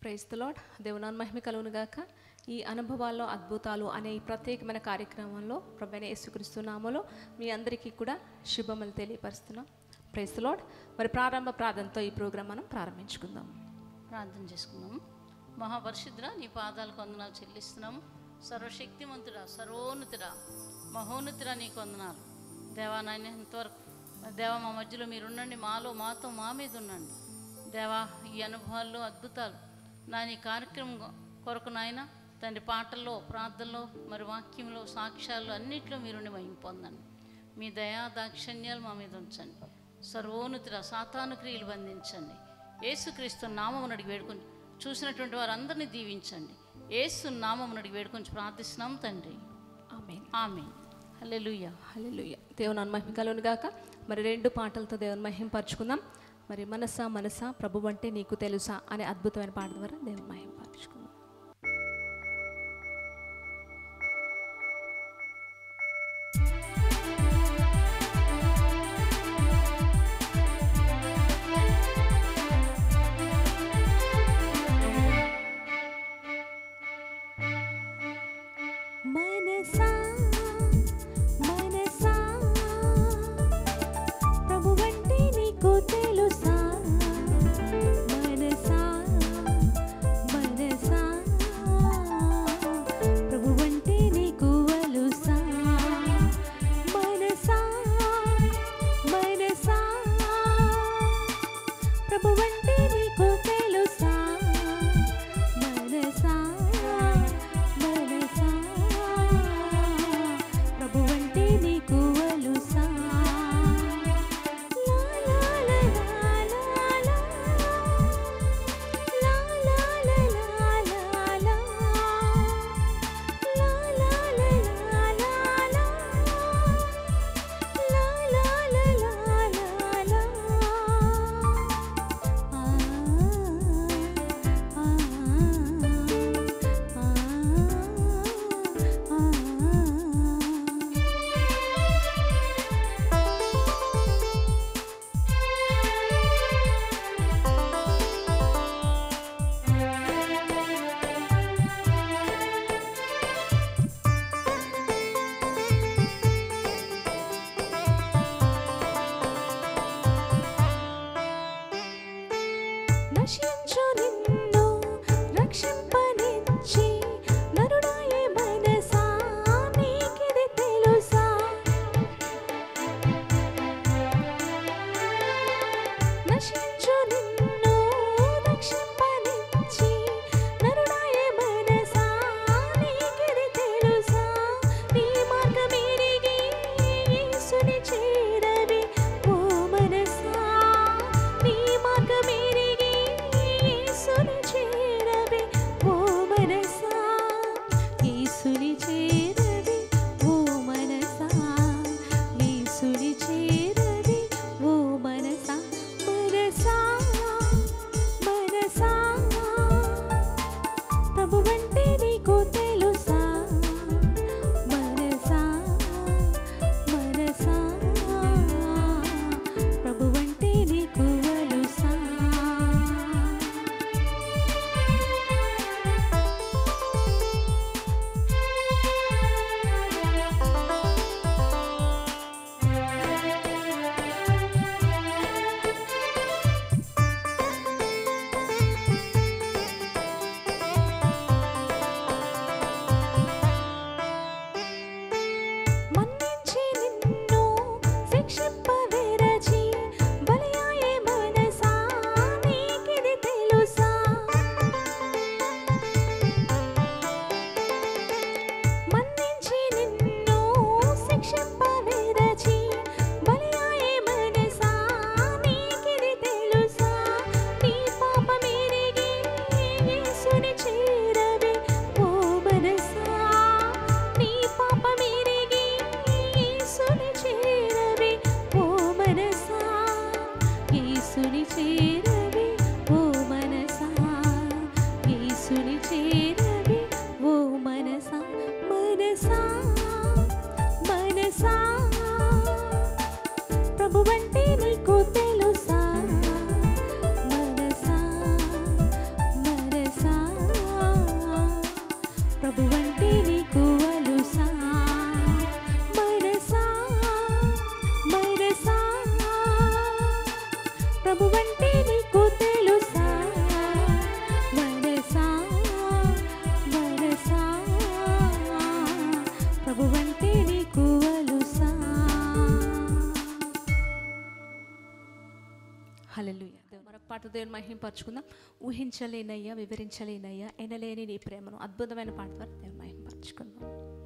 క్రైస్తలాడ్ దేవునాన్ మహిమ కలుగును గాక ఈ అనుభవాల్లో అద్భుతాలు అనే ఈ ప్రత్యేకమైన కార్యక్రమంలో ప్రభైన యేసుక్రీస్తు నామలో మీ అందరికీ కూడా శుభములు తెలియపరుస్తున్నాం క్రైస్తలాడ్ మరి ప్రారంభ ప్రార్థనతో ఈ ప్రోగ్రాం మనం ప్రారంభించుకుందాం ప్రార్థన చేసుకుందాము మహాపరిశుద్ర నీ పాదాలకు వందనాలు చెల్లిస్తున్నాము సర్వశక్తిమంతుడా సర్వోన్నతుడా మహోన్నతుడా నీకు వందనాలు దేవా నాయన ఇంతవరకు దేవా మా మధ్యలో మీరు ఉండండి మాలో మాతో మా మీద ఉండండి దేవా ఈ అనుభవాల్లో అద్భుతాలు నా నీ కార్యక్రమం కొరకు నాయన తండ్రి పాటల్లో ప్రార్థనలో మరి వాక్యంలో సాక్ష్యాలు అన్నిట్లో మీరుండి మహిమ పొందండి మీ దయా దాక్షిణ్యాలు మా మీద ఉంచండి సర్వోన్నతుల సాతాను క్రియలు బంధించండి ఏసుక్రీస్తు నామమును అడిగి వేడుకొని చూసినటువంటి వారందరినీ దీవించండి ఏసు నామమును అడిగి వేడుకొని ప్రార్థిస్తున్నాం తండ్రి ఆమె ఆమె హల్లెలూయా హల్లెలూయ దేవునాన్ మహిమ కలుగును గాక మరి రెండు పాటలతో దేవుని మహిమ పరుచుకుందాం మరి మనసా మనసా ప్రభు అంటే నీకు తెలుసా అనే అద్భుతమైన పాట ద్వారా దేవుని మహిమ పరుచుకుందాం మనసా మనసా ప్రభువంటే నీకు తెలుసా మనసా మనసా ప్రభువంటే నీకు అలుసా మనసా మనసా ప్రభువంటే నీకు తెలుసా మనసా మనసా ప్రభువంటే నీకు అలుసా లా లా లా లా లా లా లా లా లా లా లా లా లా లా లా లా లా నశించు నిన్ను రక్షింపనిచ్చి నరుడాయే మనసా నీకిది తెలుసా నశించు నిన్ను రక్షింపనిచ్చి నరుడాయే మనసా నీకిది తెలుసా నీ మార్గమెరిగి యేసుని చేరవి ఓ మనసా నీ మార్గమెరిగి యేసుని చేరవి ఓ మనసా యేసుని చేరవి ఓ మనసా యేసుని చేరవి ఓ మనసా మనసా మనసా ప్రభువంటే నీకు తెలుసా మనసా మనసా ప్రభువంటే నీకు అలుసా మన్నించి నిన్ను శిక్షింపవేరచి బలియాయే మనసా నీకిది తెలుసా మన్నించి నిన్ను శిక్షింపవేరచి బలియాయే మనసా నీకిది తెలుసా నీ పాపమెరిగి యేసుని చేరవే ఓ మనసా నీ పాపమెరిగి యేసుని చేరవే ఓ మనసా యేసుని చేరవే ఓ మనసా యేసుని చేరవే ఓ మనసా మనసా మనసా ప్రభువంటే నీకు తెలుసా మనసా మనసా ప్రభువంటే నీకు అలుసా మనసా మనసా ప్రభువంటే నీకు తెలుసా మనసా మనసా ప్రభువంటే నీకు అలుసా హల్లెలూయా దేవుని మరొక పాట దేవుని మహింపరచుకుందాం ఊహించలేనయ్యా వివరించలేనయ్యా ఎనలేని నీ ప్రేమను అద్భుతమైన పాట ద్వారా దేవుని మహింపరచుకుందాం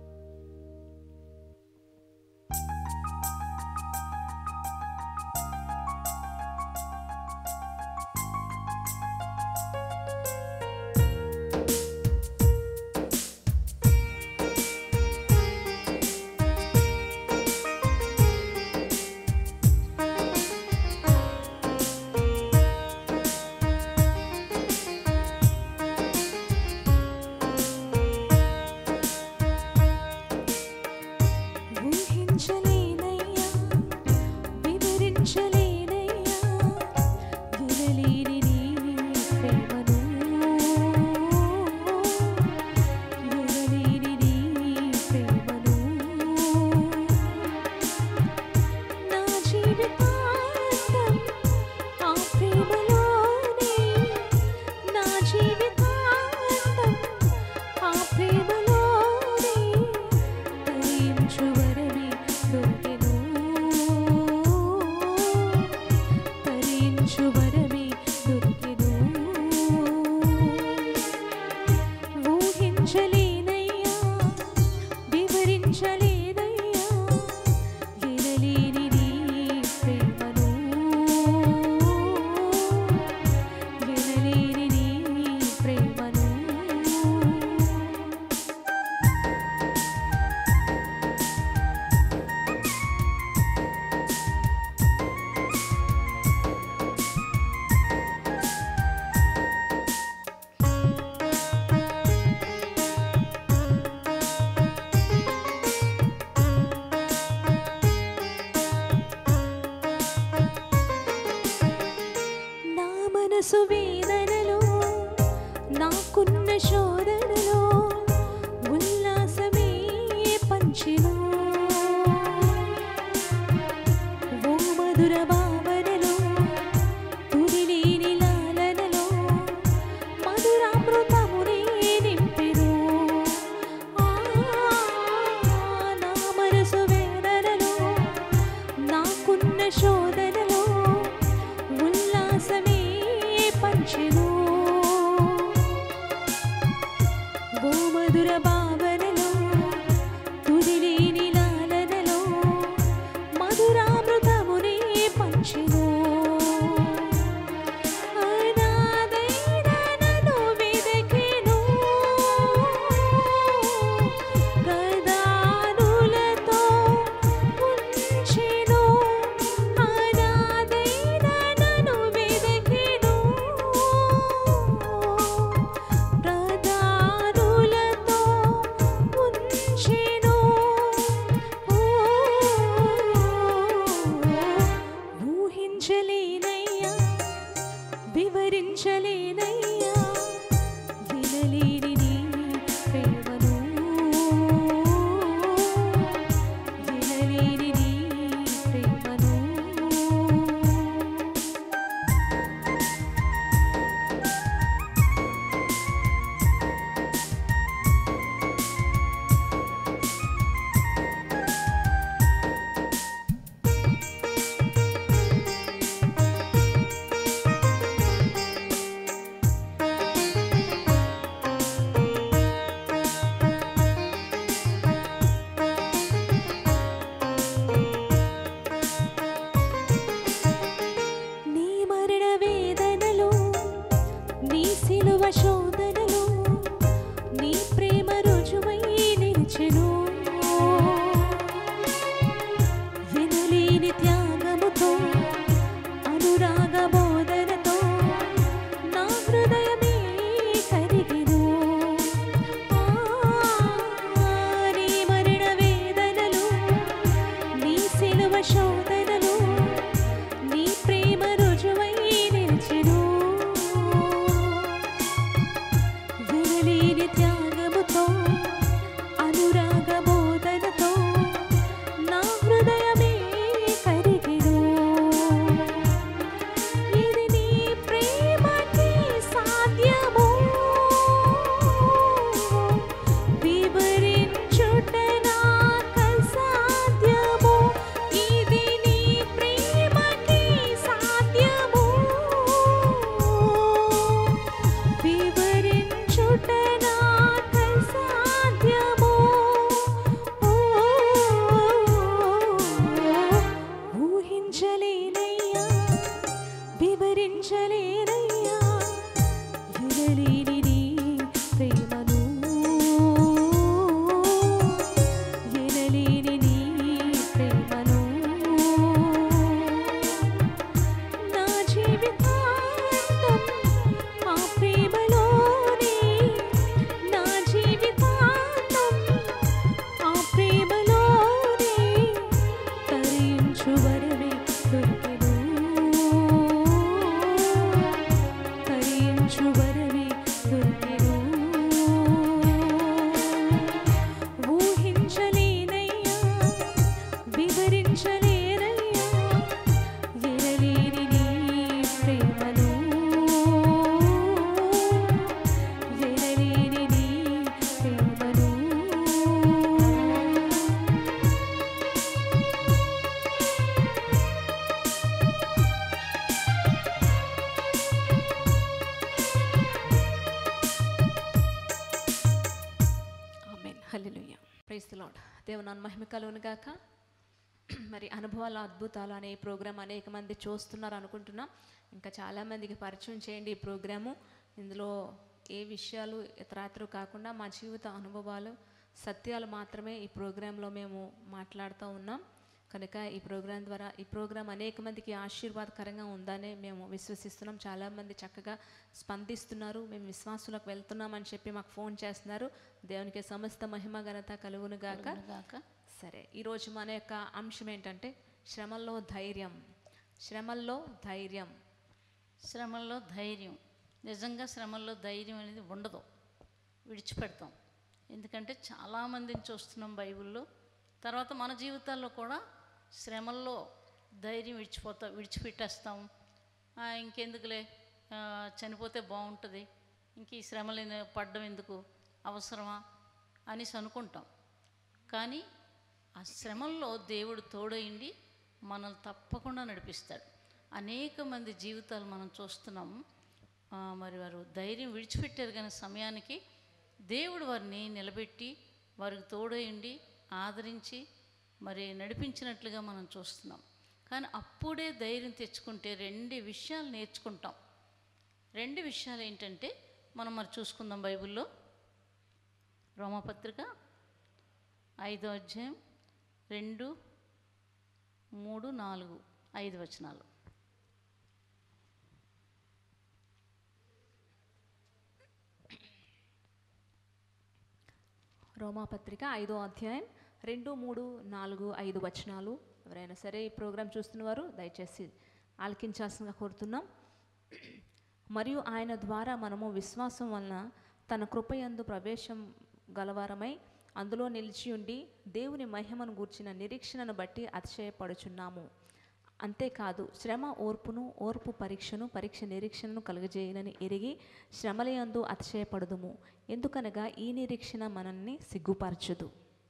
ఊహించలేనయ్యా వివరించలేనయ్యా ఎనలేని నీ ప్రేమను ఎనలేని నీ ప్రేమను నా జీవితాంతం ఆ ప్రేమలోనే నా జీవితాంతం ఆ ప్రేమలోనే తరించు వరమే దొరికెను తరించు వరమే దొరికెను ఊహించలేనయ్యా వివరించలేనయ్యా ఎనలేని నీ ప్రేమను ఎనలేని నీ ప్రేమను నా మనసు వేదనలో నాకున్న శోధనలో ఉల్లాసమే పంచెను ఓ మధుర భావనలో తుదిలేని లాలనలో మధురామృతమునే నింపెను ఆ, నా మనసు వేదనలో నాకున్న శోధనలో ఉల్లాసమే పంచెను ఓ మధుర భావనలో తుదిలేని లాలనలో మధురామృతమునే పంచెను అనాథైన నన్ను వెదకెను గదానులతో ఉంచెను అనాథైన నన్ను వెదకెను ప్రదానులతో ఉంచెను ఊహించలేనయ్యా వివరించలేనయ్యా వినలేని నీ ప్రేమను వినలేని నీ ప్రేమను నీ మరణ వేదనలో నీ సిలువ శోధనలో నీ ప్రేమ రుజువై నిలిచెను వినలేని త్యాగముతో అనురాగ బోధనతో నా హృదయమే కరిగెను ఆ, నీ మరణ వేదనలో నీ సిలువ శోధనలో నీ ప్రేమ రుజువై నిలిచెను వినలేని త్యాగముతో హల్లెలూయా ప్రైస్ ది లార్డ్ దేవుని మహిమ కలుగును గాక మరి అనుభవాలు అద్భుతాలు అనే ఈ ప్రోగ్రాం అనేక మంది చూస్తున్నారు అనుకుంటున్నాం ఇంకా చాలామందికి పరిచయం చేయండి ఈ ప్రోగ్రాము ఇందులో ఏ విషయాలు ఇతరాత్రు కాకుండా మా జీవిత అనుభవాలు సత్యాలు మాత్రమే ఈ ప్రోగ్రాంలో మేము మాట్లాడుతూ ఉన్నాం కనుక ఈ ప్రోగ్రాం ద్వారా ఈ ప్రోగ్రాం అనేక మందికి ఆశీర్వాదకరంగా ఉందని మేము విశ్వసిస్తున్నాం చాలామంది చక్కగా స్పందిస్తున్నారు మేము విశ్వాసులకు వెళ్తున్నామని చెప్పి మాకు ఫోన్ చేస్తున్నారు దేవునికి సమస్త మహిమ ఘనత కలుగును గాక గాక సరే ఈరోజు మన యొక్క అంశం ఏంటంటే శ్రమల్లో ధైర్యం శ్రమల్లో ధైర్యం శ్రమల్లో ధైర్యం నిజంగా శ్రమల్లో ధైర్యం అనేది ఉండదు విడిచిపెడతాం ఎందుకంటే చాలామందిని చూస్తున్నాం బైబిల్లో తర్వాత మన జీవితాల్లో కూడా శ్రమల్లో ధైర్యం విడిచిపోతా విడిచిపెట్టేస్తాం ఆ, ఇంకెందుకులే ఆ, చనిపోతే బాగుంటుంది ఇంక ఈ శ్రమలు ఎందు- పడ్డం ఎందుకు అవసరమా అనేసి అనుకుంటాం కానీ ఆ శ్రమల్లో దేవుడు తోడయిండి మనల్ని తప్పకుండా నడిపిస్తాడు అనేక మంది జీవితాలు మనం చూస్తున్నాం ఆ, మరి వారు ధైర్యం విడిచిపెట్టారు కానీ సమయానికి దేవుడు వారిని నిలబెట్టి వారికి తోడయిండి ఆదరించి మరి నడిపించినట్లుగా మనం చూస్తున్నాం కానీ అప్పుడే ధైర్యం తెచ్చుకుంటే రెండు విషయాలు నేర్చుకుంటాం రెండు విషయాలు ఏంటంటే మనం మరి చూసుకుందాం బైబిల్లో రోమపత్రిక ఐదో అధ్యాయం రెండు మూడు నాలుగు ఐదు వచనాలు రోమాపత్రిక ఐదో అధ్యాయం రెండు మూడు నాలుగు ఐదు వచనాలు ఎవరైనా సరే ఈ ప్రోగ్రాం చూస్తున్నవారు దయచేసి ఆలకించాల్సిందిగా కోరుతున్నాం మరియు ఆయన ద్వారా మనము విశ్వాసం వలన తన కృపయందు ప్రవేశం గలవారమై అందులో నిలిచి ఉండి దేవుని మహిమను గూర్చిన నిరీక్షణను బట్టి అతిశయపడుచున్నాము అంతేకాదు శ్రమ ఓర్పును ఓర్పు పరీక్షను పరీక్ష నిరీక్షణను కలుగజేయనని ఎరిగి శ్రమలయందు అతిశయపడదుము ఎందుకనగా ఈ నిరీక్షణ మనల్ని సిగ్గుపరచదు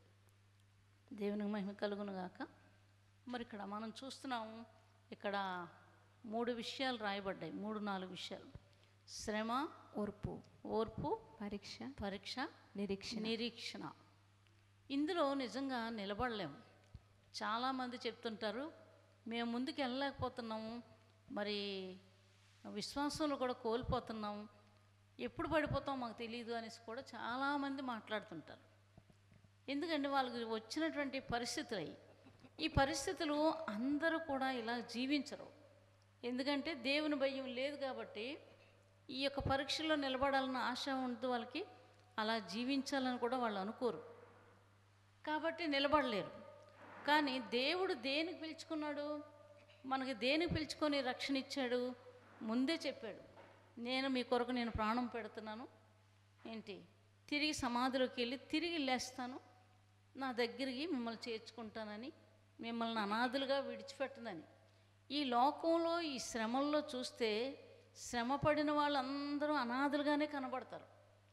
దేవునికి మహిమ కలుగును గాక మరి ఇక్కడ మనం చూస్తున్నాము ఇక్కడ మూడు విషయాలు రాయబడ్డాయి మూడు నాలుగు విషయాలు శ్రమ ఓర్పు ఓర్పు పరీక్ష పరీక్ష నిరీక్షణ నిరీక్షణ ఇందులో నిజంగా నిలబడలేము చాలామంది చెప్తుంటారు మేము ముందుకు వెళ్ళలేకపోతున్నాము మరి విశ్వాసంలో కూడా కోల్పోతున్నాము ఎప్పుడు పడిపోతాం మాకు తెలియదు అనేసి కూడా చాలామంది మాట్లాడుతుంటారు ఎందుకంటే వాళ్ళకి వచ్చినటువంటి పరిస్థితులు అవి ఈ పరిస్థితులు అందరూ కూడా ఇలా జీవించరు ఎందుకంటే దేవుని భయం లేదు కాబట్టి ఈ యొక్క పరీక్షలో నిలబడాలన్న ఆశ ఉంటుంది వాళ్ళకి అలా జీవించాలని కూడా వాళ్ళు అనుకోరు కాబట్టి నిలబడలేరు కానీ దేవుడు దేనికి పిలుచుకున్నాడు మనకి దేనికి పిలుచుకొని రక్షణ ఇచ్చాడు ముందే చెప్పాడు నేను మీ కొరకు నేను ప్రాణం పెడుతున్నాను ఏంటి తిరిగి సమాధిలోకి వెళ్ళి తిరిగి లేస్తాను నా దగ్గరికి మిమ్మల్ని చేర్చుకుంటానని మిమ్మల్ని అనాథులుగా విడిచిపెట్టదని ఈ లోకంలో ఈ శ్రమల్లో చూస్తే శ్రమ పడిన వాళ్ళందరూ అనాథులుగానే కనబడతారు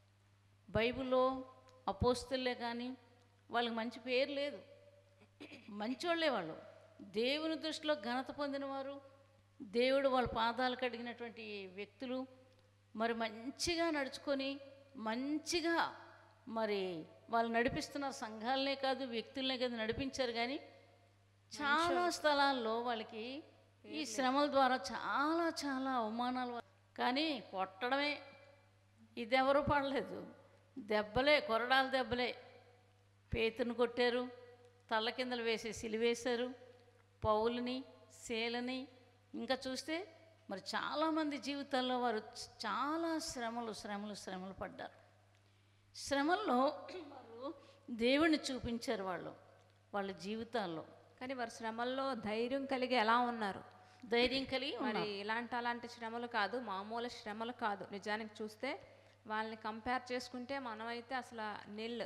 బైబిల్లో అపోస్తులే కానీ వాళ్ళకి మంచి పేరు లేదు మంచోళ్ళే వాళ్ళు దేవుని దృష్టిలో ఘనత పొందినవారు దేవుడు వాళ్ళ పాదాలు కడిగినటువంటి వ్యక్తులు మరి మంచిగా నడుచుకొని మంచిగా మరి వాళ్ళు నడిపిస్తున్న సంఘాలనే కాదు వ్యక్తులనే కాదు నడిపించారు కానీ చాలా స్థలాల్లో వాళ్ళకి ఈ శ్రమల ద్వారా చాలా చాలా అవమానాలు వ- కానీ కొట్టడమే ఇదెవరూ పడలేదు దెబ్బలే కొరడాల దెబ్బలే పేతుని కొట్టారు తల్ల కిందలు వేసి సిలివేశారు పౌలని శేలని ఇంకా చూస్తే మరి చాలామంది జీవితాల్లో వారు చ- చాలా శ్రమలు శ్రమలు శ్రమలు పడ్డారు శ్రమల్లో వారు దేవుణ్ణి చూపించారు వాళ్ళు వాళ్ళ జీవితాల్లో కానీ వారు శ్రమల్లో ధైర్యం కలిగి ఎలా ఉన్నారు ధైర్యం కలిగి మరి ఇలాంటి అలాంటి శ్రమలు కాదు మామూలు శ్రమలు కాదు నిజానికి చూస్తే వాళ్ళని కంపేర్ చేసుకుంటే మనమైతే అసలు నిల్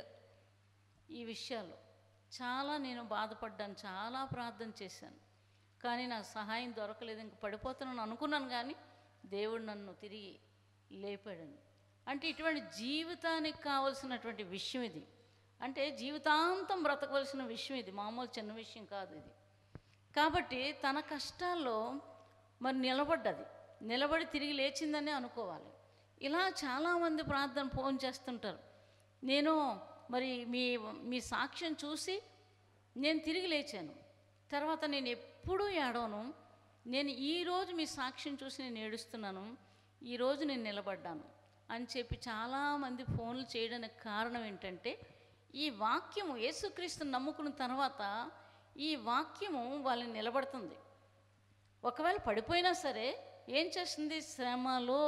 ఈ విషయాలు చాలా నేను బాధపడ్డాను చాలా ప్రార్థన చేశాను కానీ నాకు సహాయం దొరకలేదు ఇంక పడిపోతున్నాను అనుకున్నాను కానీ దేవుడు నన్ను తిరిగి లేపాడని అంటే ఇటువంటి జీవితానికి కావలసినటువంటి విషయం ఇది అంటే జీవితాంతం బ్రతకవలసిన విషయం ఇది మామూలు చిన్న విషయం కాదు ఇది కాబట్టి తన కష్టాల్లో మరి నిలబడ్డది నిలబడి తిరిగి లేచిందని అనుకోవాలి ఇలా చాలామంది ప్రార్థన ఫోన్ చేస్తుంటారు నేను మరి మీ మీ సాక్ష్యం చూసి నేను తిరిగి లేచాను తర్వాత నేను ఎప్పుడూ ఏడవను నేను ఈరోజు మీ సాక్ష్యం చూసి నేను ఏడుస్తున్నాను ఈరోజు నేను నిలబడ్డాను అని చెప్పి చాలామంది ఫోన్లు చేయడానికి కారణం ఏంటంటే ఈ వాక్యము యేసుక్రీస్తుని నమ్ముకున్న తర్వాత ఈ వాక్యము వాళ్ళని నిలబడుతుంది ఒకవేళ పడిపోయినా సరే ఏం చేస్తుంది శ్రమలో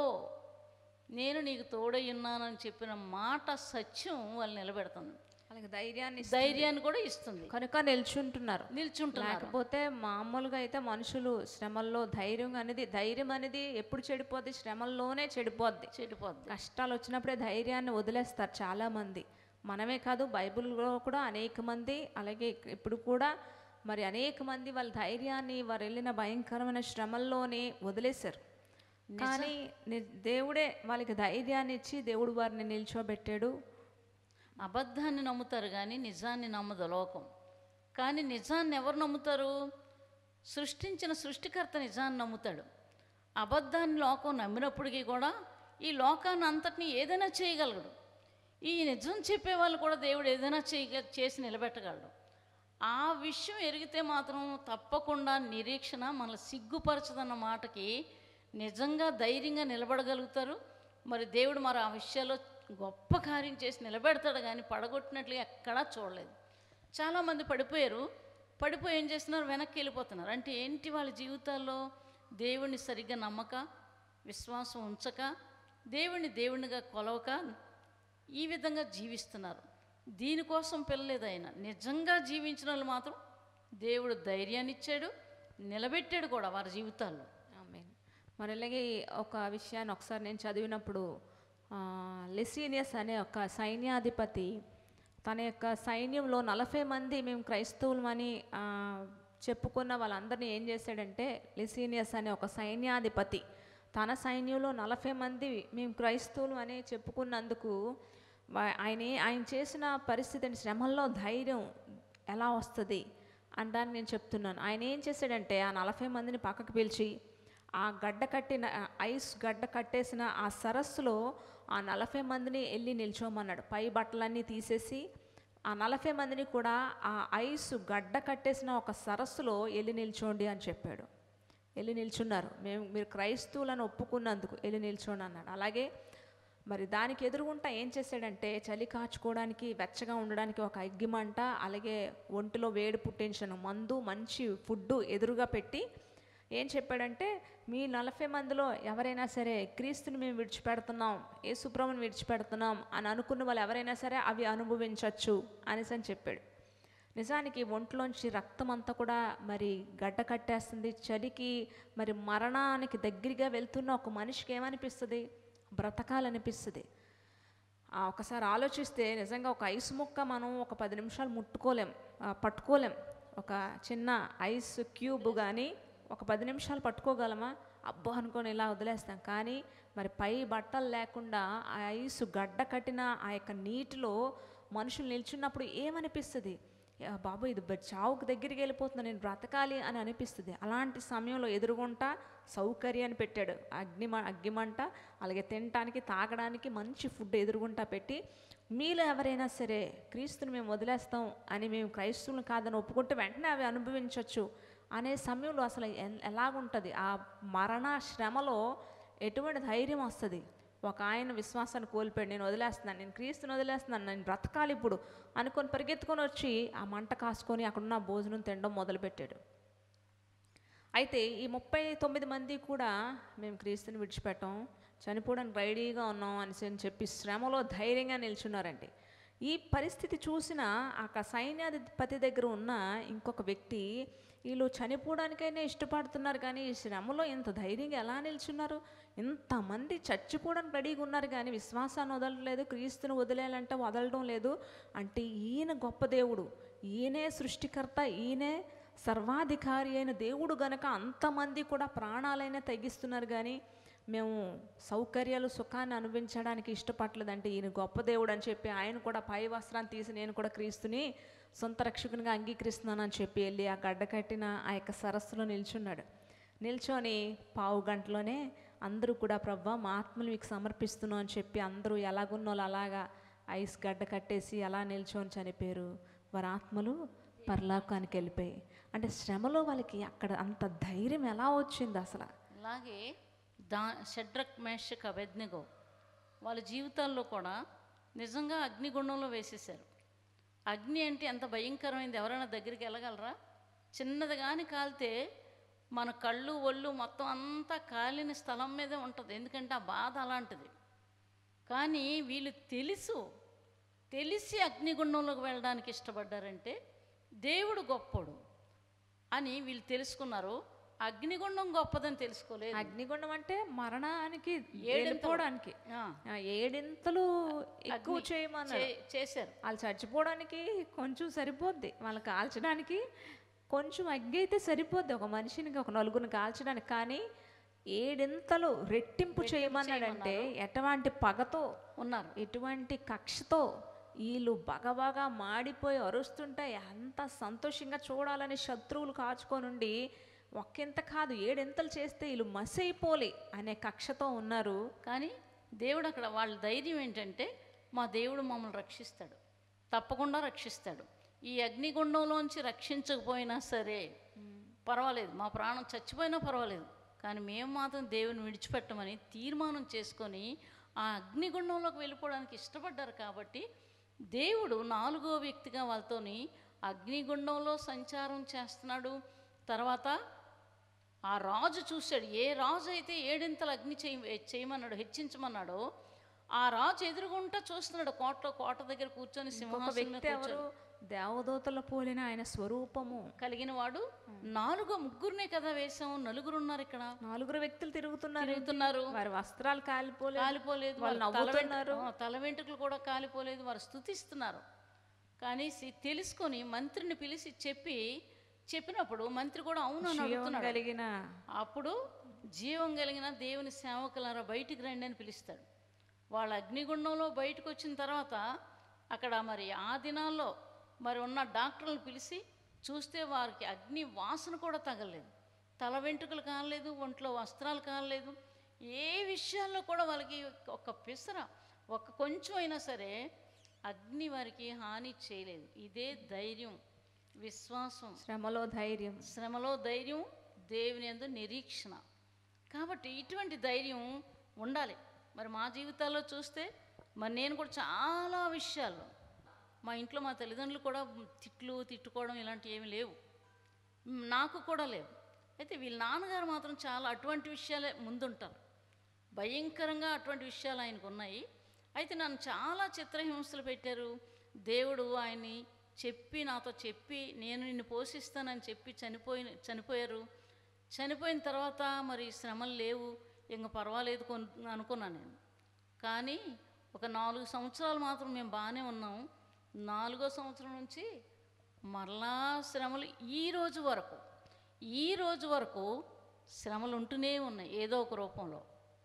నేను నీకు తోడై ఉన్నానని చెప్పిన మాట సత్యం వాళ్ళు నిలబెడుతుంది అలాగే ధైర్యాన్ని ఇస్తుంది. ధైర్యాన్ని కూడా ఇస్తుంది కనుక నిల్చుంటున్నారు నిల్చుంటున్నారు లేకపోతే మామూలుగా అయితే మనుషులు శ్రమల్లో ధైర్యం అనేది ధైర్యం అనేది ఎప్పుడు చెడిపోద్ది శ్రమల్లోనే చెడిపోద్ది చెడిపోద్ది కష్టాలు వచ్చినప్పుడే ధైర్యాన్ని వదిలేస్తారు చాలామంది మనమే కాదు బైబిల్లో కూడా అనేక మంది అలాగే ఇప్పుడు కూడా మరి అనేక మంది వాళ్ళ ధైర్యాన్ని వారు వెళ్ళిన భయంకరమైన శ్రమల్లోనే వదిలేశారు కానీ ని- దేవుడే వాళ్ళకి ధైర్యాన్ని ఇచ్చి దేవుడు వారిని నిల్చోబెట్టాడు అబద్ధాన్ని నమ్ముతారు కానీ నిజాన్ని నమ్మదు లోకం కానీ నిజాన్ని ఎవరు నమ్ముతారు సృష్టించిన సృష్టికర్త నిజాన్ని నమ్ముతాడు అబద్ధాన్ని లోకం నమ్మినప్పటికీ కూడా ఈ లోకాన్ని అంతటిని ఏదైనా చేయగలడు ఈ నిజం చెప్పే వాళ్ళు కూడా దేవుడు ఏదైనా చేయగ చేసి నిలబెట్టగలడు ఆ విషయం ఎరిగితే మాత్రం తప్పకుండా నిరీక్షణ మనల్ని సిగ్గుపరచదన్న మాటకి నిజంగా ధైర్యంగా నిలబడగలుగుతారు మరి దేవుడు మరి ఆ విషయాల్లో గొప్ప కార్యం చేసి నిలబెడతాడు కానీ పడగొట్టినట్లు ఎక్కడా చూడలేదు చాలామంది పడిపోయారు పడిపోయి ఏం చేస్తున్నారు వెనక్కి వెళ్ళిపోతున్నారు అంటే ఏంటి వాళ్ళ జీవితాల్లో దేవుణ్ణి సరిగ్గా నమ్మక విశ్వాసం ఉంచక దేవుణ్ణి దేవునిగా కొలవక ఈ విధంగా జీవిస్తున్నారు దీనికోసం పిల్లలేదు ఆయన నిజంగా జీవించిన వాళ్ళు మాత్రం దేవుడు ధైర్యాన్ని ఇచ్చాడు నిలబెట్టాడు కూడా వారి జీవితాల్లో ఆమేన్ మరి అలాగే ఒక విషయాన్ని ఒకసారి నేను చదివినప్పుడు ఆ, లెసీనియస్ అనే ఒక సైన్యాధిపతి తన యొక్క సైన్యంలో నలభై మంది మేము క్రైస్తవులమని ఆ, చెప్పుకున్న వాళ్ళందరినీ ఏం చేశాడంటే లెసీనియస్ అనే ఒక సైన్యాధిపతి తన సైన్యంలో నలభై మంది మేము క్రైస్తవులు అని చెప్పుకున్నందుకు వా- ఆయన ఆయన చేసిన పరిస్థితిని శ్రమల్లో ధైర్యం ఎలా వస్తుంది అనడానికి నేను చెప్తున్నాను ఆయన ఏం చేశాడంటే ఆ నలభై మందిని పక్కకు పిలిచి ఆ గడ్డ కట్టిన ఆ ఐస్ గడ్డ కట్టేసిన ఆ సరస్సులో ఆ నలభై మందిని వెళ్ళి నిల్చోమన్నాడు పై బట్టలన్నీ తీసేసి ఆ నలభై మందిని కూడా ఆ ఐస్ గడ్డ కట్టేసిన ఒక సరస్సులో వెళ్ళి నిల్చోండి అని చెప్పాడు వెళ్ళి నిల్చున్నారు మేము మీరు క్రైస్తవులను ఒప్పుకున్నందుకు వెళ్ళి నిల్చోండి అన్నాడు అలాగే మరి దానికి ఎదురుగుంటా ఏం చేశాడంటే చలి కాచుకోవడానికి వెచ్చగా ఉండడానికి ఒక అగ్గిమంట అలాగే ఒంటిలో వేడి పుట్టించను మందు మంచి ఫుడ్ ఎదురుగా పెట్టి ఏం చెప్పాడంటే మీ నలభై మందిలో ఎవరైనా సరే క్రీస్తుని మేము విడిచిపెడుతున్నాం యేసుప్రభుని విడిచిపెడుతున్నాం అని అనుకున్న వాళ్ళు ఎవరైనా సరే అవి అనుభవించవచ్చు అనేసి అని చెప్పాడు నిజానికి ఒంట్లోంచి రక్తం అంతా కూడా మరి గడ్డ కట్టేస్తుంది చలికి మరి మరణానికి దగ్గరగా వెళ్తున్న ఒక మనిషికి ఏమనిపిస్తుంది బ్రతకాలనిపిస్తుంది ఆ ఒకసారి ఆలోచిస్తే నిజంగా ఒక ఐస్ ముక్క మనం ఒక పది నిమిషాలు ముట్టుకోలేం ఆ, పట్టుకోలేం ఒక చిన్న ఐస్ క్యూబ్ కానీ ఒక పది నిమిషాలు పట్టుకోగలమా అబ్బో అనుకొని ఇలా వదిలేస్తాం కానీ మరి పై బట్టలు లేకుండా ఆ ఐస్ గడ్డ కట్టిన ఆ యొక్క నీటిలో మనుషులు నిల్చున్నప్పుడు ఏమనిపిస్తుంది యా బాబు ఇది బ- చావుకు దగ్గరికి వెళ్ళిపోతున్నా నేను బ్రతకాలి అని అనిపిస్తుంది అలాంటి సమయంలో ఎదురుగుంటా సౌకర్యాన్ని పెట్టాడు అగ్ని అగ్గిమంట అలాగే తినటానికి తాగడానికి మంచి ఫుడ్ ఎదురుగుంటా పెట్టి మీలో ఎవరైనా సరే క్రీస్తుని మేము వదిలేస్తాం అని మేము క్రైస్తవులు కాదని ఒప్పుకుంటే వెంటనే అవి అనుభవించవచ్చు అనే సమయంలో అసలు ఎన్- ఎలాగుంటుంది ఆ మరణ శ్రమలో ఎటువంటి ధైర్యం వస్తుంది ఒక ఆయన విశ్వాసాన్ని కోల్పోయాడు నేను వదిలేస్తున్నాను నేను క్రీస్తుని వదిలేస్తున్నాను నేను బ్రతకాలి ఇప్పుడు అనుకొని పరిగెత్తుకొని వచ్చి ఆ మంట కాసుకొని అక్కడున్న భోజనం తినడం మొదలుపెట్టాడు అయితే ఈ ముప్పై తొమ్మిది మంది కూడా మేము క్రీస్తుని విడిచిపెట్టాం చనిపోవడానికి రెడీగా ఉన్నాం అనేసి అని చెప్పి శ్రమలో ధైర్యంగా నిల్చున్నారండి ఈ పరిస్థితి చూసిన ఆ సైన్యాధిపతి దగ్గర ఉన్న ఇంకొక వ్యక్తి వీళ్ళు చనిపోవడానికైనా ఇష్టపడుతున్నారు కానీ ఈ శ్రమలో ఇంత ధైర్యంగా ఎలా నిల్చున్నారు ఇంతమంది చచ్చిపోవడానికి రెడీగా ఉన్నారు కానీ విశ్వాసాన్ని వదలట్లేదు క్రీస్తుని వదిలేయాలంటే వదలడం లేదు అంటే ఈయన గొప్ప దేవుడు ఈయనే సృష్టికర్త ఈయనే సర్వాధికారి అయిన దేవుడు గనక అంతమంది కూడా ప్రాణాలైనా తగ్గిస్తున్నారు కానీ మేము సౌకర్యాలు సుఖాన్ని అనుభవించడానికి ఇష్టపడలేదంటే ఈయన గొప్ప దేవుడు అని చెప్పి ఆయన కూడా పై వస్త్రాన్ని తీసి నేను కూడా క్రీస్తుని సొంత రక్షకునిగా అంగీకరిస్తున్నానని చెప్పి వెళ్ళి ఆ గడ్డ కట్టిన ఆ యొక్క సరస్సులో నిల్చున్నాడు నిల్చొని పావు గంటలోనే అందరూ కూడా ప్రవ్వా మా ఆత్మలు మీకు సమర్పిస్తున్నాం అని చెప్పి అందరూ ఎలాగున్నోళ్ళు అలాగా ఐస్ గడ్డ కట్టేసి అలా నిల్చొని చనిపోయారు వారి ఆత్మలు పరలోకానికి వెళ్ళిపోయాయి అంటే శ్రమలో వాళ్ళకి అక్కడ అంత ధైర్యం ఎలా వచ్చింది అసలు అలాగే దా షడ్రక్ మేషక్ అభెజ్ఞగో వాళ్ళ జీవితాల్లో కూడా నిజంగా అగ్నిగుండంలో వేసేశారు అగ్ని అంటే ఎంత భయంకరమైంది ఎవరైనా దగ్గరికి వెళ్ళగలరా చిన్నది కానీ కాలితే మన కళ్ళు ఒళ్ళు మొత్తం అంతా కాలిన స్థలం మీదే ఉంటుంది ఎందుకంటే ఆ బాధ అలాంటిది కానీ వీళ్ళు తెలుసు తెలిసి అగ్నిగుండంలోకి వెళ్ళడానికి ఇష్టపడ్డారంటే దేవుడు గొప్పోడు అని వీళ్ళు తెలుసుకున్నారు అగ్నిగుండం గొప్పదని తెలుసుకోలేదు అగ్నిగుండం అంటే మరణానికి ఏడింతలు. వెళ్ళిపోవడానికి ఆ, ఆ, ఏడింతలు ఎక్కువ అగ్ని చేయమన్నారు చే- చేశారు వాళ్ళు చచ్చిపోవడానికి కొంచెం సరిపోద్ది వాళ్ళు కాల్చడానికి కొంచెం అగ్గి అయితే సరిపోద్ది ఒక మనిషిని ఒక నలుగురిని కాల్చడానికి కానీ ఏడింతలు రెట్టింపు చేయమన్నాడంటే ఎటువంటి పగతో ఉన్నారు ఎటువంటి కక్షతో వీళ్ళు బగబగా మాడిపోయి అరుస్తుంటే ఎంత సంతోషంగా చూడాలని శత్రువులు కాచుకొనుండి ఒక్కింత కాదు ఏడింతలు చేస్తే వీళ్ళు మసి అయిపోలే అనే కక్షతో ఉన్నారు కానీ దేవుడు అక్కడ వాళ్ళ ధైర్యం ఏంటంటే మా దేవుడు మమ్మల్ని రక్షిస్తాడు తప్పకుండా రక్షిస్తాడు ఈ అగ్నిగుండంలోంచి రక్షించకపోయినా సరే పర్వాలేదు మా ప్రాణం చచ్చిపోయినా పర్వాలేదు కానీ మేము మాత్రం దేవుని విడిచిపెట్టమని తీర్మానం చేసుకొని ఆ అగ్నిగుండంలోకి వెళ్ళిపోవడానికి ఇష్టపడ్డారు కాబట్టి దేవుడు నాలుగో వ్యక్తిగా వాళ్ళతోని అగ్నిగుండంలో సంచారం చేస్తున్నాడు తర్వాత ఆ రాజు చూశాడు ఏ రాజు అయితే ఏడింతలు అగ్ని చేయ చేయమన్నాడు హెచ్చించమన్నాడో ఆ రాజు ఎదురుగుంటా చూస్తున్నాడు కోటలో కోట దగ్గర కూర్చొని ఒక సింహాసనం వ్యక్తి ఎవరు దేవదూతల పోలిన ఆయన స్వరూపము కలిగిన వాడు నాలుగో ముగ్గురునే కదా వేశాము నలుగురు ఉన్నారు ఇక్కడ నాలుగురు వ్యక్తులు తిరుగుతున్నారు తిరుగుతున్నారు వారి వస్త్రాలు కాలిపోలేదు కాలిపోలేదు వాళ్ళు వాళ్ళ తల వెంట్రు- నవ్వుతున్నారు. ఆ, తల వెంట్రుకలు కూడా కాలిపోలేదు వారు స్థుతిస్తున్నారు కానీ సి- తెలుసుకొని మంత్రిని పిలిచి చెప్పి చెప్పినప్పుడు మంత్రి కూడా అవును అని జీవం అడుగుతున్నాడు కలిగిన అప్పుడు జీవం కలిగిన దేవుని సేవకులారా బయటికి రండి అని పిలుస్తాడు వాళ్ళ అగ్నిగుండంలో బయటకు వచ్చిన తర్వాత అక్కడ మరి ఆ దినాల్లో మరి ఉన్న డాక్టర్లను పిలిచి చూస్తే వారికి అగ్ని వాసన కూడా తగలేదు తల వెంట్రుకలు కాలేదు ఒంట్లో వస్త్రాలు కాలేదు ఏ విషయాల్లో కూడా వాళ్ళకి ఒక పిసర ఒక కొంచెం అయినా సరే అగ్ని వారికి హాని చేయలేదు ఇదే ధైర్యం విశ్వాసం శ్రమలో ధైర్యం శ్రమలో ధైర్యం దేవుని యందు నిరీక్షణ కాబట్టి ఇటువంటి ధైర్యం ఉండాలి మరి మా జీవితాల్లో చూస్తే మరి నేను కూడా చాలా విషయాల్లో మా ఇంట్లో మా తల్లిదండ్రులు కూడా తిట్లు తిట్టుకోవడం ఇలాంటివి ఏమీ లేవు మ్, నాకు కూడా లేవు అయితే వీళ్ళ నాన్నగారు మాత్రం చాలా అటువంటి విషయాలే ముందుంటారు భయంకరంగా అటువంటి విషయాలు ఆయనకు ఉన్నాయి అయితే నన్ను చాలా చిత్రహింసలు పెట్టారు దేవుడు ఆయన్ని చెప్పి నాతో చెప్పి నేను నిన్ను పోషిస్తానని చెప్పి చనిపోయిన చనిపోయారు చనిపోయిన తర్వాత మరి శ్రమలు లేవు ఇంక పర్వాలేదు కొన్ అనుకున్నాను నేను కానీ ఒక నాలుగు సంవత్సరాలు మాత్రం మేము బాగానే ఉన్నాం నాలుగో సంవత్సరం నుంచి మరలా శ్రమలు ఈ రోజు వరకు ఈ రోజు వరకు శ్రమలు ఉంటూనే ఉన్నాయి ఏదో ఒక రూపంలో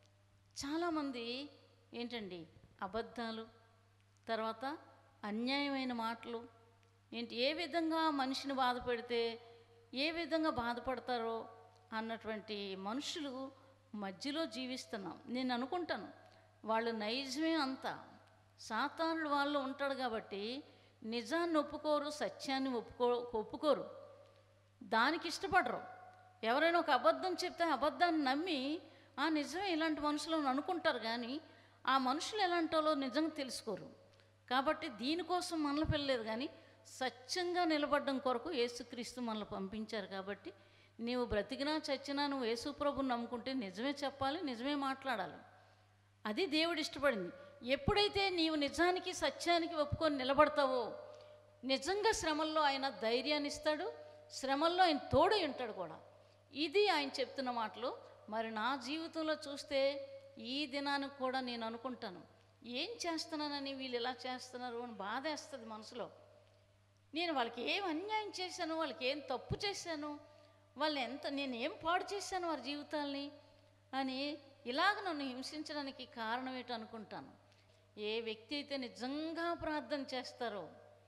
చాలామంది ఏంటండి అబద్ధాలు తర్వాత అన్యాయమైన మాటలు ఏంటి ఏ విధంగా మనిషిని బాధ పెడితే ఏ విధంగా బాధపడతారో అన్నటువంటి మనుషులు మధ్యలో జీవిస్తున్నాం నేను అనుకుంటాను వాళ్ళు నైజమే అంతా సాతానుడు వాళ్ళు ఉంటాడు కాబట్టి నిజాన్ని ఒప్పుకోరు సత్యాన్ని ఒప్పుకో ఒప్పుకోరు దానికి ఇష్టపడరు ఎవరైనా ఒక అబద్ధం చెప్తే ఆ అబద్ధాన్ని నమ్మి ఆ నిజమే ఇలాంటి మనుషులు అని అనుకుంటారు కానీ ఆ మనుషులు ఎలాంటి వాళ్ళో నిజంగా తెలుసుకోరు కాబట్టి దీనికోసం మనల్ని పిల్లలేదు కానీ సత్యంగా నిలబడడం కొరకు యేసుక్రీస్తు మనల్ని పంపించారు కాబట్టి నీవు బ్రతికినా చచ్చినా నువ్వు యేసుప్రభుని నమ్ముకుంటే నిజమే చెప్పాలి నిజమే మాట్లాడాలి అది దేవుడు ఇష్టపడింది ఎప్పుడైతే నీవు నిజానికి సత్యానికి ఒప్పుకొని నిలబడతావో నిజంగా శ్రమల్లో ఆయన ధైర్యాన్ని ఇస్తాడు శ్రమల్లో ఆయన తోడై ఉంటాడు కూడా ఇది ఆయన చెప్తున్న మాటలు మరి నా జీవితంలో చూస్తే ఈ దినానికి కూడా నేను అనుకుంటాను ఏం చేస్తున్నానని వీళ్ళు ఇలా చేస్తున్నారు అని బాధేస్తుంది మనసులో నేను వాళ్ళకి ఏం అన్యాయం చేశాను వాళ్ళకి ఏం తప్పు చేశాను వాళ్ళు ఎంత నేను ఏం పాడు చేశాను వారి జీవితాల్ని అని ఇలాగ నన్ను హింసించడానికి కారణం ఏంటో అనుకుంటాను ఏ వ్యక్తి అయితే నిజంగా ప్రార్థన చేస్తారో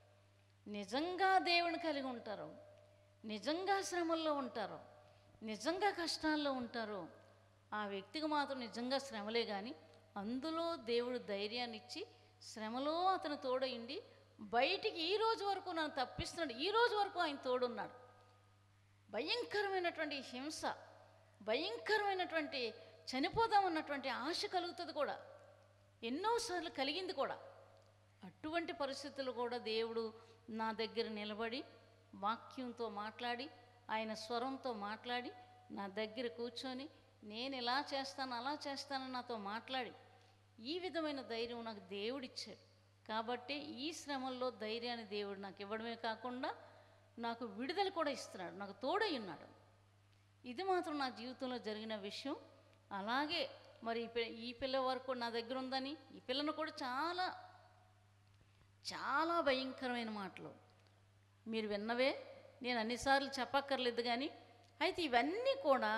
నిజంగా దేవుని కలిగి ఉంటారో నిజంగా శ్రమల్లో ఉంటారో నిజంగా కష్టాల్లో ఉంటారో ఆ వ్యక్తికి మాత్రం నిజంగా శ్రమలే కానీ అందులో దేవుడు ధైర్యాన్ని ఇచ్చి శ్రమలో అతను తోడయిండి బయటికి ఈ రోజు వరకు నన్ను తప్పిస్తున్నాడు ఈ రోజు వరకు ఆయన తోడున్నాడు భయంకరమైనటువంటి హింస భయంకరమైనటువంటి చనిపోదామన్నటువంటి ఆశ కలుగుతుంది కూడా ఎన్నోసార్లు కలిగింది కూడా అటువంటి పరిస్థితులు కూడా దేవుడు నా దగ్గర నిలబడి వాక్యంతో మాట్లాడి ఆయన స్వరంతో మాట్లాడి నా దగ్గర కూర్చొని నేను ఇలా చేస్తాను అలా చేస్తానని నాతో మాట్లాడి ఈ విధమైన ధైర్యం నాకు దేవుడిచ్చాడు కాబట్టి ఈ శ్రమల్లో ధైర్యాన్ని దేవుడు నాకు ఇవ్వడమే కాకుండా నాకు విడుదల కూడా ఇస్తున్నాడు నాకు తోడై ఉన్నాడు ఇది మాత్రం నా జీవితంలో జరిగిన విషయం అలాగే మరి ఈ పి- ఈ పిల్ల వరకు నా దగ్గర ఉందని ఈ పిల్లను కూడా చాలా చాలా భయంకరమైన మాటలు మీరు విన్నవే నేను అన్నిసార్లు చెప్పక్కర్లేదు కానీ అయితే ఇవన్నీ కూడా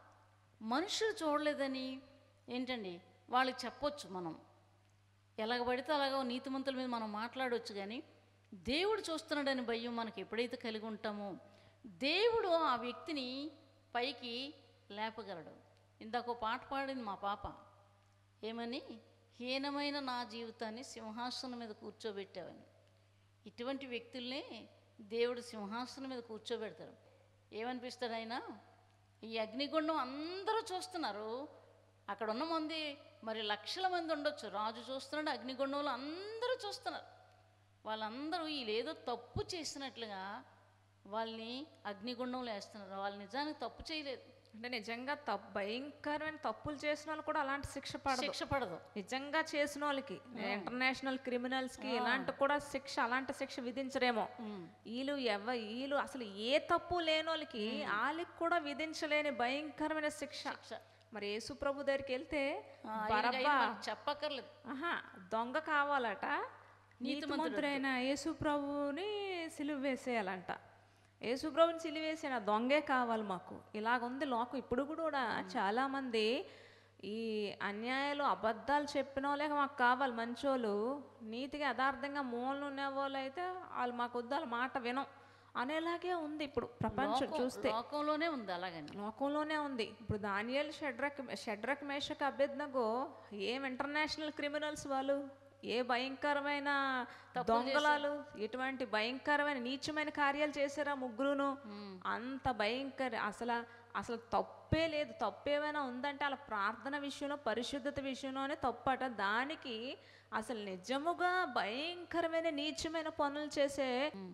మనుషులు చూడలేదని ఏంటండి వాళ్ళకి చెప్పొచ్చు మనం ఎలాగ పడితే అలాగ నీతిమంతుల మీద మనం మాట్లాడవచ్చు కానీ దేవుడు చూస్తున్నాడని భయం మనకి ఎప్పుడైతే కలిగి ఉంటామో దేవుడు ఆ వ్యక్తిని పైకి లేపగలడు ఇందాక ఓ పాట పాడింది మా పాప ఏమని హీనమైన నా జీవితాన్ని సింహాసనం మీద కూర్చోబెట్టావని ఇటువంటి వ్యక్తుల్నే దేవుడు సింహాసనం మీద కూర్చోబెడతాడు ఏమనిపిస్తాడు ఆయన ఈ అగ్నిగుండం అందరూ చూస్తున్నారు అక్కడ ఉన్న మంది మరి లక్షల మంది ఉండొచ్చు రాజు చూస్తున్నాడు అగ్నిగుండంలో అందరూ చూస్తున్నారు వాళ్ళందరూ వీళ్ళేదో తప్పు చేసినట్లుగా వాళ్ళని అగ్నిగుండంలో వేస్తున్నారు వాళ్ళు నిజానికి తప్పు చేయలేదు అంటే నిజంగా తప్పు భయంకరమైన తప్పులు చేసిన వాళ్ళు కూడా అలాంటి శిక్ష పడదు శిక్ష పడదు నిజంగా చేసిన వాళ్ళకి ఇంటర్నేషనల్ క్రిమినల్స్ కి ఇలాంటి కూడా శిక్ష అలాంటి శిక్ష విధించరేమో వీళ్ళు ఎవ వీళ్ళు అసలు ఏ తప్పు లేని వాళ్ళకి వాళ్ళకి కూడా విధించలేని భయంకరమైన శిక్ష శిక్ష. మరి యేసు ప్రభు దగ్గరికి వెళ్తే ఆ, ఈయనకి బరబ్బా మనకు చెప్పక్కర్లేదు ఆహా దొంగ కావాలట నీతిమంతుడైన యేసు ప్రభువుని సిలువ వేసేయాలంట యేసు ప్రభుని సిలువ వేసిన దొంగే కావాలి మాకు ఇలాగుంది లోకం ఇప్పుడు కూడా చాలా మంది ఈ అన్యాయాలు అబద్ధాలు చెప్పిన వాళ్ళే మాకు కావాలి మంచోళ్ళు నీతిగా యథార్థంగా మూలలు ఉన్న వాళ్ళు అయితే వాళ్ళు మాకు వద్దు వాళ్ళ మాట వినం అనేలాగే ఉంది ఇప్పుడు ప్రపంచం లోకం- చూస్తే లోకంలోనే ఉంది అలాగని లోకంలోనే ఉంది ఇప్పుడు దానియల్ షడ్రక్ షడ్రక్ మేషక్ అభ్యర్థనగో ఏం ఇంటర్నేషనల్ క్రిమినల్స్ వాళ్ళు ఏ భయంకరమైన దొంగలాలు ఎటువంటి భయంకరమైన నీచమైన కార్యాలు చేశారా ముగ్గురును అంత భయంకర అసలు అసలు తప్పే లేదు తప్పేమైనా ఉందంటే వాళ్ళ ప్రార్థన విషయంలో పరిశుద్ధత విషయంలోనే తప్పట దానికి అసలు నిజముగా భయంకరమైన నీచమైన పనులు చేసే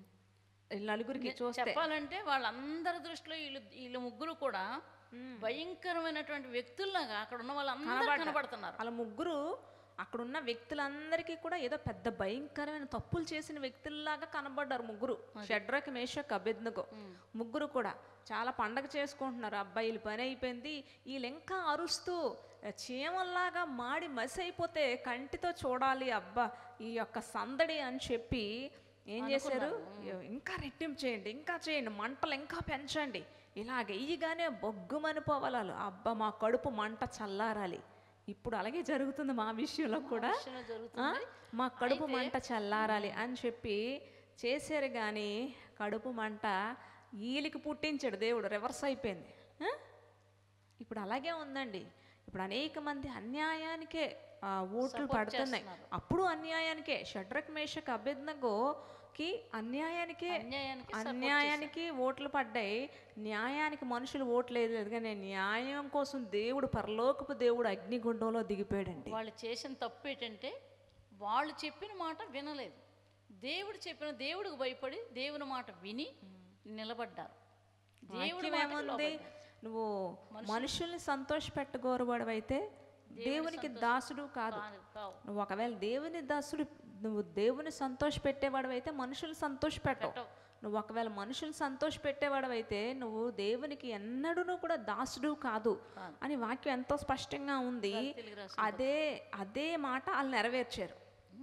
నలుగురికి చూస్తే చెప్పాలంటే వాళ్ళందరి దృష్టిలో వీళ్ళు వీళ్ళు ముగ్గురు కూడా భయంకరమైనటువంటి వ్యక్తుల్లాగా అక్కడ ఉన్న వాళ్ళందరూ కనబడుతున్నారు వాళ్ళ ముగ్గురు అక్కడున్న వ్యక్తులందరికీ కూడా ఏదో పెద్ద భయంకరమైన తప్పులు చేసిన వ్యక్తుల్లాగా కనబడ్డారు ముగ్గురు షడ్రక్ మేషక్ అభ్యర్థకు ముగ్గురు కూడా చాలా పండగ చేసుకుంటున్నారు అబ్బాయిలు పని అయిపోయింది వీళ్ళు ఇంకా అరుస్తూ చీమల్లాగా మాడి మసి అయిపోతే కంటితో చూడాలి అబ్బా ఈ యొక్క సందడి అని చెప్పి ఏం చేశారు ఇంకా రెట్టింపు చేయండి ఇంకా చేయండి మంటలు ఇంకా పెంచండి ఇలాగ ఇయ్యగానే బొగ్గుమని పోవాలి అబ్బా మా కడుపు మంట చల్లారాలి ఇప్పుడు అలాగే జరుగుతుంది మా విషయంలో కూడా విషయంలో జరుగుతుంది. ఆ, మా కడుపు మంట చల్లారాలి అని చెప్పి చేశారు కానీ కడుపు మంట ఈలికి పుట్టించాడు దేవుడు రివర్స్ అయిపోయింది ఆ? ఇప్పుడు అలాగే ఉందండి ఇప్పుడు అనేక మంది అన్యాయానికే ఆ, ఓట్లు పడుతున్నాయి అప్పుడు అన్యాయానికే షడ్రక్ మేషక్ అభ్యర్థనగోకి అన్యాయానికే అన్యాయానికి అన్యాయానికి ఓట్లు పడ్డాయి న్యాయానికి మనుషులు ఓట్లు లేదు కానీ న్యాయం కోసం దేవుడు పరలోకపు దేవుడు అగ్నిగుండంలో దిగిపోయాడండి వాళ్ళు చేసిన తప్పు ఏంటంటే వాళ్ళు చెప్పిన మాట వినలేదు దేవుడు చెప్పిన దేవుడికి భయపడి దేవుని మాట విని నిలబడ్డారు దేవుడి వాక్యం ఏముంది నువ్వు మనుషుల్ని సంతోష పెట్టగోరబడవైతే దేవునికి దాసుడు కాదు కాదు, కావు నువ్వు ఒకవేళ దేవుని దాసుడు నువ్వు దేవుని సంతోష పెట్టేవాడవైతే మనుషులు సంతోష పెట్టవు నువ్వు ఒకవేళ మనుషులు సంతోష పెట్టేవాడవైతే నువ్వు దేవునికి ఎన్నడూ కూడా దాసుడు కాదు అని వాక్యం ఎంతో స్పష్టంగా ఉంది తెలుగు అదే అదే మాట వాళ్ళు నెరవేర్చారు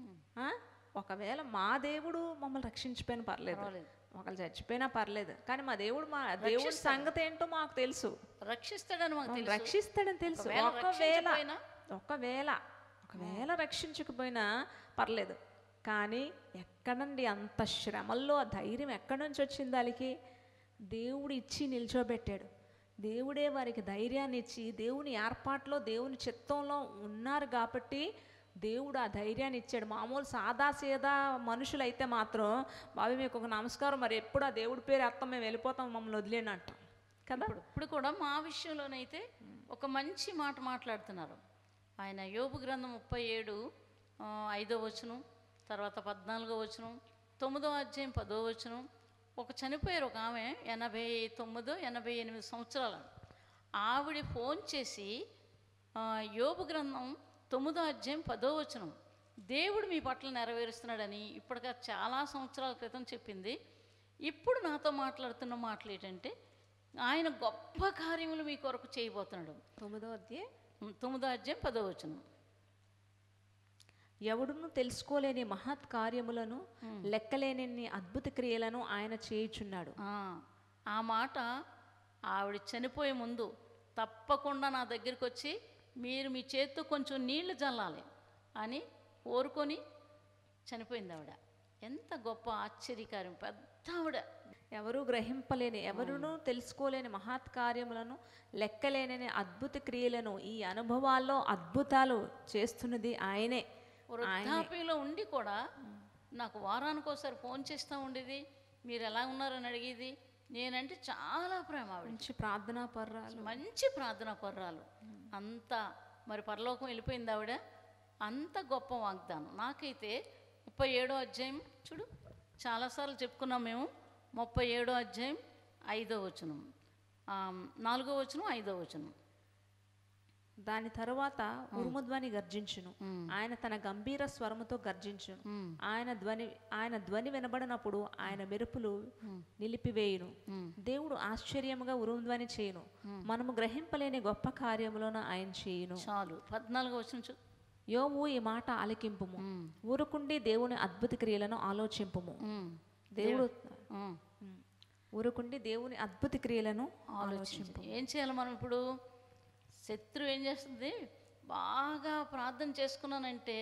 ఆ? ఒకవేళ మా దేవుడు మమ్మల్ని రక్షించిపోయినా పర్లేదు ఒకళ్ళు చచ్చిపోయినా పర్లేదు కానీ మా దేవుడు మా దేవుడి సంగతి ఏంటో మాకు తెలుసు రక్షిస్తాడని మాకు మమ్మల్ని తెలుసు రక్షిస్తాడని తెలుసు ఒకవేళ ఒకవేళ రక్షించకపోయినా? ఒకవేళ ఒకవేళ రక్షించకపోయినా పర్లేదు కానీ ఎక్కడండి అంత శ్రమల్లో ఆ ధైర్యం ఎక్కడి నుంచి వచ్చింది వాళ్ళకి దేవుడు ఇచ్చి నిల్చోబెట్టాడు దేవుడే వారికి ధైర్యాన్ని ఇచ్చి దేవుని ఏర్పాట్లో దేవుని చిత్తంలో ఉన్నారు కాబట్టి దేవుడు ఆ ధైర్యాన్ని ఇచ్చాడు మామూలు సాదా సీదా మనుషులైతే మాత్రం బాబు మీకు ఒక నమస్కారం మరి ఎప్పుడు ఆ దేవుడి పేరు ఎత్తాం మేము వెళ్ళిపోతాం మమ్మల్ని వదిలేని అంటాం కదా ఇప్పుడు ఇప్పుడు కూడా మా విషయంలోనైతే ఒక మంచి మాట మాట్లాడుతున్నారు ఆయన యోబు గ్రంథం ముప్పై ఏడు ఆ, ఐదో వచనం తర్వాత పద్నాలుగో వచనం తొమ్మిదో అధ్యాయం పదో వచనం ఒక చనిపోయారు ఒక ఆమె ఎనభై తొమ్మిదో ఎనభై ఎనిమిది సంవత్సరాలు ఆవిడ ఫోన్ చేసి ఆ, యోబు గ్రంథం తొమ్మిదో అధ్యాయం పదో వచనం దేవుడు మీ పట్ల నెరవేరుస్తున్నాడని ఇప్పటికా చాలా సంవత్సరాల క్రితం చెప్పింది ఇప్పుడు నాతో మాట్లాడుతున్న మాటలు ఏంటంటే ఆయన గొప్ప కార్యములు మీ కొరకు చేయబోతున్నాడు తొమ్మిదో అధ్యాయం ఉమ్, తొమ్మిదో అధ్యాయం పదో వచనం ఎవడును తెలుసుకోలేని మహత్ కార్యములను లెక్కలేని అద్భుత క్రియలను ఆయన చేయుచున్నాడు ఆ, ఆ మాట ఆవిడ చనిపోయే ముందు తప్పకుండా నా దగ్గరికి వచ్చి మీరు మీ చేత్తో కొంచెం నీళ్లు చల్లాలి అని కోరుకొని చనిపోయింది ఆవిడ ఎంత గొప్ప ఆశ్చర్యకార్యం పెద్ద ఆవిడ ఎవరు గ్రహింపలేని ఎవరును తెలుసుకోలేని మహత్ కార్యములను లెక్కలేని అద్భుత క్రియలను ఈ అనుభవాల్లో అద్భుతాలు చేస్తున్నది ఆయనే వృద్ధాప్యంలో ఉండి కూడా నాకు వారానికి ఒకసారి ఫోన్ చేస్తూ ఉండేది మీరు ఎలా ఉన్నారని అడిగేది నేనంటే చాలా ప్రేమ ఆవిడ మంచి ప్రార్థనా పర్రాలు మంచి ప్రార్థన పర్రాలు అంత మరి పరలోకం వెళ్ళిపోయింది ఆవిడ అంత గొప్ప వాగ్దానం నాకైతే ముప్పై ఏడో అధ్యాయం చూడు చాలాసార్లు చెప్పుకున్నాం మేము ముప్పై ఏడో అధ్యాయం ఐదో వచనం ఆ, నాలుగో వచనం ఐదో వచనం దాని తరువాత ఉరుముధ్వని గర్జించును ఆయన తన గంభీర స్వరముతో గర్జించును ఆయన ధ్వని ఆయన ధ్వని వినబడినప్పుడు ఆయన మెరుపులు నిలిపివేయును దేవుడు ఆశ్చర్యముగా ఉరుముధ్వని చేయును మనము గ్రహింపలేని గొప్ప కార్యములను ఆయన చేయును చాలు పద్నాలుగో వచనం చూ యోవు ఈ మాట ఆలకింపుము ఊరుకుండి దేవుని అద్భుత క్రియలను ఆలోచింపుము ఉమ్, దేవుడు ఉమ్. ఉమ్. ఊరుకుండి దేవుని అద్భుత క్రియలను ఆలోచించు ఏం చేయాలి మనం ఇప్పుడు శత్రువు ఏం చేస్తుంది బాగా ప్రార్థన చేసుకున్నానంటే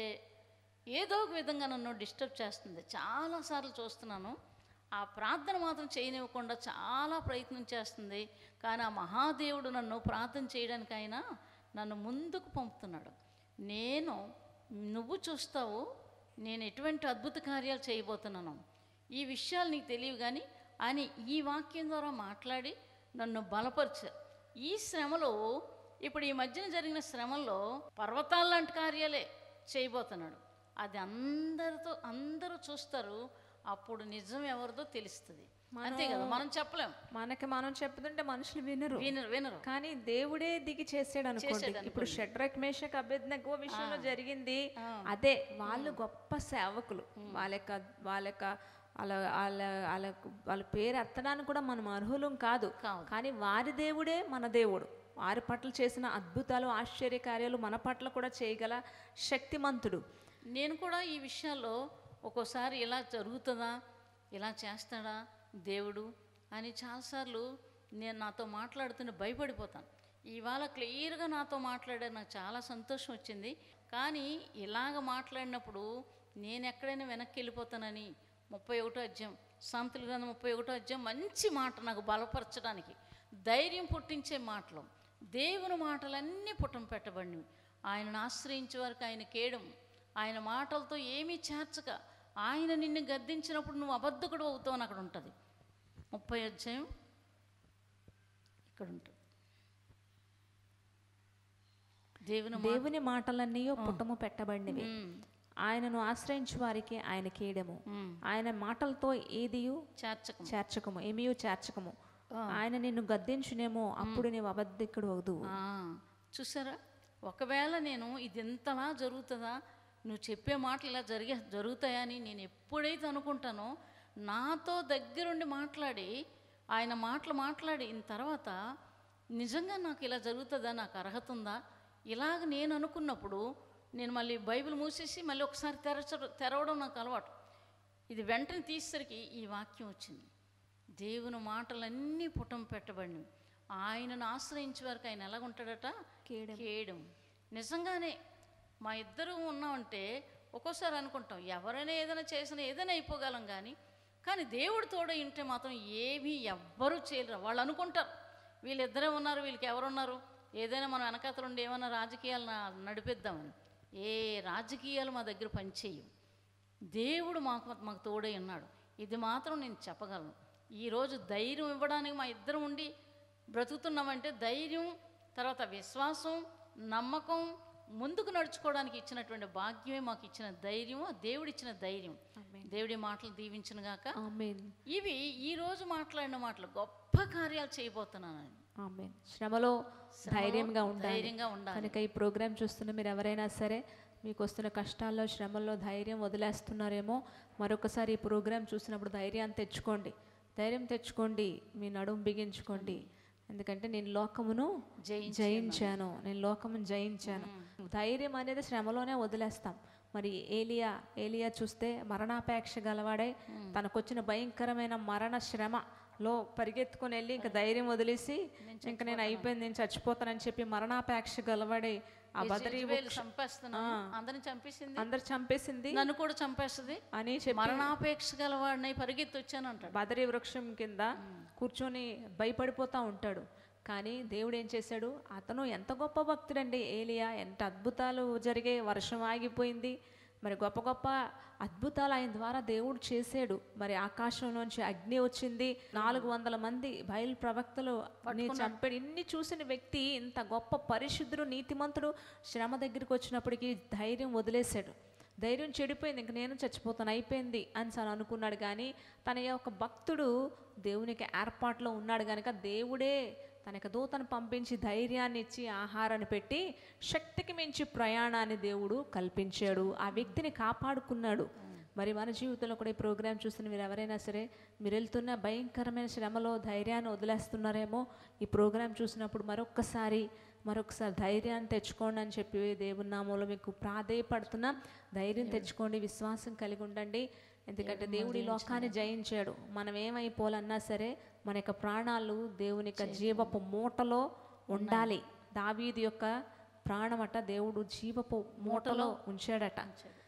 ఏదో ఒక విధంగా నన్ను డిస్టర్బ్ చేస్తుంది చాలాసార్లు చూస్తున్నాను ఆ ప్రార్థన మాత్రం చేయనివ్వకుండా చాలా ప్రయత్నం చేస్తుంది కానీ ఆ మహాదేవుడు నన్ను ప్రార్థన చేయడానికైనా నన్ను ముందుకు పంపుతున్నాడు నేను నువ్వు చూస్తావు నేను ఎటువంటి అద్భుత కార్యాలు చేయబోతున్నాను ఈ విషయాలు నీకు తెలియవు కానీ అని ఈ వాక్యం ద్వారా మాట్లాడి నన్ను బలపరిచారు ఈ శ్రమలో ఇప్పుడు ఈ మధ్యన జరిగిన శ్రమల్లో పర్వతాల లాంటి కార్యాలే చేయబోతున్నాడు అది అందరితో అందరూ చూస్తారు అప్పుడు నిజం ఎవరిదో తెలుస్తుంది అంతే కదా మనం చెప్పలేం మనకి మనం చెప్తుంటే మనుషులు వినరు వినరు వినరు కానీ దేవుడే దిగి చేసాడు అనుకోండి ఇప్పుడు షడ్రక్ మేషక్ అభ్యర్థనకు విషయంలో జరిగింది అదే వాళ్ళు గొప్ప సేవకులు వాళ్ళ యొక్క వాళ్ళ యొక్క వాళ్ళ వాళ్ళ వాళ్ళ వాళ్ళ పేరు ఎత్తడానికి కూడా మనం అర్హులం కాదు కానీ వారి దేవుడే మన దేవుడు వారి పట్ల చేసిన అద్భుతాలు ఆశ్చర్య కార్యాలు మన పట్ల కూడా చేయగల శక్తిమంతుడు నేను కూడా ఈ విషయాల్లో ఒక్కోసారి ఇలా జరుగుతుందా ఇలా చేస్తాడా దేవుడు అని చాలాసార్లు నేను నాతో మాట్లాడుతున్న భయపడిపోతాను ఇవాళ క్లియర్గా నాతో మాట్లాడారు నాకు చాలా సంతోషం వచ్చింది కానీ ఇలాగ మాట్లాడినప్పుడు నేను ఎక్కడైనా వెనక్కి వెళ్ళిపోతానని ముప్పై ఒకటో అధ్యాయం సాంతుల గ్రంథం ముప్పై ఒకటో అధ్యాయం మంచి మాట నాకు బలపరచడానికి ధైర్యం పుట్టించే మాటలు దేవుని మాటలన్నీ పుటం పెట్టబడినవి ఆయనను ఆశ్రయించే వరకు ఆయన కేయడం ఆయన మాటలతో ఏమీ చేర్చక ఆయన నిన్ను గద్దించినప్పుడు నువ్వు అబద్ధకుడు అవుతావు అని అక్కడ ఉంటుంది ముప్పై అధ్యాయం ఇక్కడ ఉంటుంది దేవుని మా- దేవుని మాటలన్నీ పుట్టము పెట్టబడినవి ఉమ్, ఆయనను ఆశ్రయించు వారికి ఆయన కేయడము ఉమ్. ఆయన మాటలతో ఏదియు చేర్చకం చేర్చకము ఏమీ చేర్చకము ఆయన నిన్ను గద్దించునేమో అప్పుడు నీవు అబద్ధికుడు అవదు ఆ, చూసారా ఒకవేళ నేను ఇది ఎంతలా జరుగుతుందా నువ్వు చెప్పే మాటలు ఇలా జరిగే జరుగుతాయని నేను ఎప్పుడైతే అనుకుంటానో నాతో దగ్గరుండి మాట్లాడి ఆయన మాటలు మాట్లాడిన తర్వాత నిజంగా నాకు ఇలా జరుగుతుందా నాకు అర్హత ఉందా ఇలాగ నేను అనుకున్నప్పుడు నేను మళ్ళీ బైబిల్ మూసేసి మళ్ళీ ఒకసారి తెరచడం తెరవడం నాకు అలవాటు ఇది వెంటనే తీసేసరికి ఈ వాక్యం వచ్చింది దేవుని మాటలన్నీ పుటం పెట్టబడినవి ఆయనను ఆశ్రయించే వరకు ఆయన ఎలా ఉంటాడట కేయడం. కేయడం నిజంగానే మా ఇద్దరు ఉన్నామంటే ఒక్కోసారి అనుకుంటాం ఎవరైనా ఏదైనా చేసినా ఏదైనా అయిపోగలం కానీ కానీ దేవుడు తోడ ఉంటే మాత్రం ఏమీ ఎవ్వరూ చేయలేరు వాళ్ళు అనుకుంటారు వీళ్ళిద్దరే ఉన్నారు వీళ్ళకి ఎవరున్నారు ఏదైనా మనం వెనకాతలు ఉండి ఏమైనా రాజకీయాలు నా- నడిపిద్దామని ఏ రాజకీయాలు మా దగ్గర పనిచేయవు దేవుడు మాకు మాకు తోడై ఉన్నాడు ఇది మాత్రం నేను చెప్పగలను ఈరోజు ధైర్యం ఇవ్వడానికి మా ఇద్దరం ఉండి బ్రతుకుతున్నామంటే ధైర్యం తర్వాత విశ్వాసం నమ్మకం ముందుకు నడుచుకోవడానికి ఇచ్చినటువంటి భాగ్యమే మాకు ఇచ్చిన ధైర్యం ఆ దేవుడిచ్చిన ధైర్యం దేవుడి మాటలు దీవించిన గాక ఆమెన్ ఇవి ఈ రోజు మాట్లాడిన మాటలు గొప్ప కార్యాలు చేయబోతున్నాను ఆమెన్ శ్రమలో ధైర్యంగా ఉండాలి ధైర్యంగా ఉండాలి కనుక ఈ ప్రోగ్రామ్ చూస్తున్న మీరు ఎవరైనా సరే మీకు వస్తున్న కష్టాల్లో శ్రమల్లో ధైర్యం వదిలేస్తున్నారేమో మరొకసారి ఈ ప్రోగ్రామ్ చూసినప్పుడు ధైర్యాన్ని తెచ్చుకోండి ధైర్యం తెచ్చుకోండి మీ నడుము బిగించుకోండి ఎందుకంటే నేను లోకమును జయించి జయించాను నేను లోకమును జయించాను ధైర్యం అనేది శ్రమలోనే వదిలేస్తాం మరి ఏలియా ఏలియా చూస్తే మరణాపేక్ష గలవాడే తనకొచ్చిన భయంకరమైన మరణ శ్రమలో పరిగెత్తుకొని వెళ్ళి ఇంకా ధైర్యం వదిలేసి ఇంకా నేను అయిపోయింది నేను చచ్చిపోతానని చెప్పి మరణాపేక్ష గలవాడే ఆ బదరి ఇజ్రాయేలు చంపేస్తున్నాను అందరిని చంపేసింది అందరు చంపేసింది నన్ను కూడా చంపేస్తుంది అని చెప్పి మరణాపేక్ష గలవాడిని పరిగెత్తి వచ్చాను అంటాడు బదరి వృక్షం కింద కూర్చొని భయపడిపోతా ఉంటాడు కానీ దేవుడు ఏం చేశాడు అతను ఎంత గొప్ప భక్తుడండి ఏలియా ఎంత అద్భుతాలు జరిగే వర్షం ఆగిపోయింది మరి గొప్ప గొప్ప అద్భుతాలు ఆయన ద్వారా దేవుడు చేశాడు మరి ఆకాశంలోంచి అగ్ని వచ్చింది నాలుగు వందల మంది బయలు ప్రవక్తలు ని చంపాడు ఇన్ని చూసిన వ్యక్తి ఇంత గొప్ప పరిశుద్ధుడు నీతిమంతుడు శ్రమ దగ్గరికి వచ్చినప్పటికీ ధైర్యం వదిలేశాడు ధైర్యం చెడిపోయింది ఇంక నేను చచ్చిపోతాను అయిపోయింది అని సార్ అనుకున్నాడు కానీ తన యొక్క భక్తుడు దేవునికి ఏర్పాట్లో ఉన్నాడు కనుక దేవుడే తన యొక్క దూతను పంపించి ధైర్యాన్ని ఇచ్చి ఆహారాన్ని పెట్టి శక్తికి మించి ప్రయాణాన్ని దేవుడు కల్పించాడు ఆ వ్యక్తిని కాపాడుకున్నాడు మరి మన జీవితంలో కూడా ఈ ప్రోగ్రామ్ చూస్తున్న మీరు ఎవరైనా సరే మీరు వెళ్తున్న భయంకరమైన శ్రమలో ధైర్యాన్ని వదిలేస్తున్నారేమో ఈ ప్రోగ్రామ్ చూసినప్పుడు మరొక్కసారి మరొకసారి ధైర్యాన్ని తెచ్చుకోండి అని చెప్పి దేవుని నామంలో మీకు ప్రాధేయపడుతున్నా ధైర్యం తెచ్చుకోండి విశ్వాసం కలిగి ఉండండి ఎందుకంటే దేవుడి లోకాన్ని జయించాడు మనం ఏమైపోవాలన్నా సరే మన యొక్క ప్రాణాలు దేవుని యొక్క జీవపు మూటలో ఉండాలి దావీది యొక్క ప్రాణమట దేవుడు జీవపు మూటలో ఉంచాడట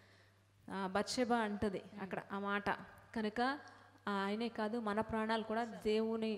ఆ, బత్షెబా అంటది అక్కడ ఆ మాట కనుక ఆ, ఆయనే కాదు మన ప్రాణాలు కూడా దేవుని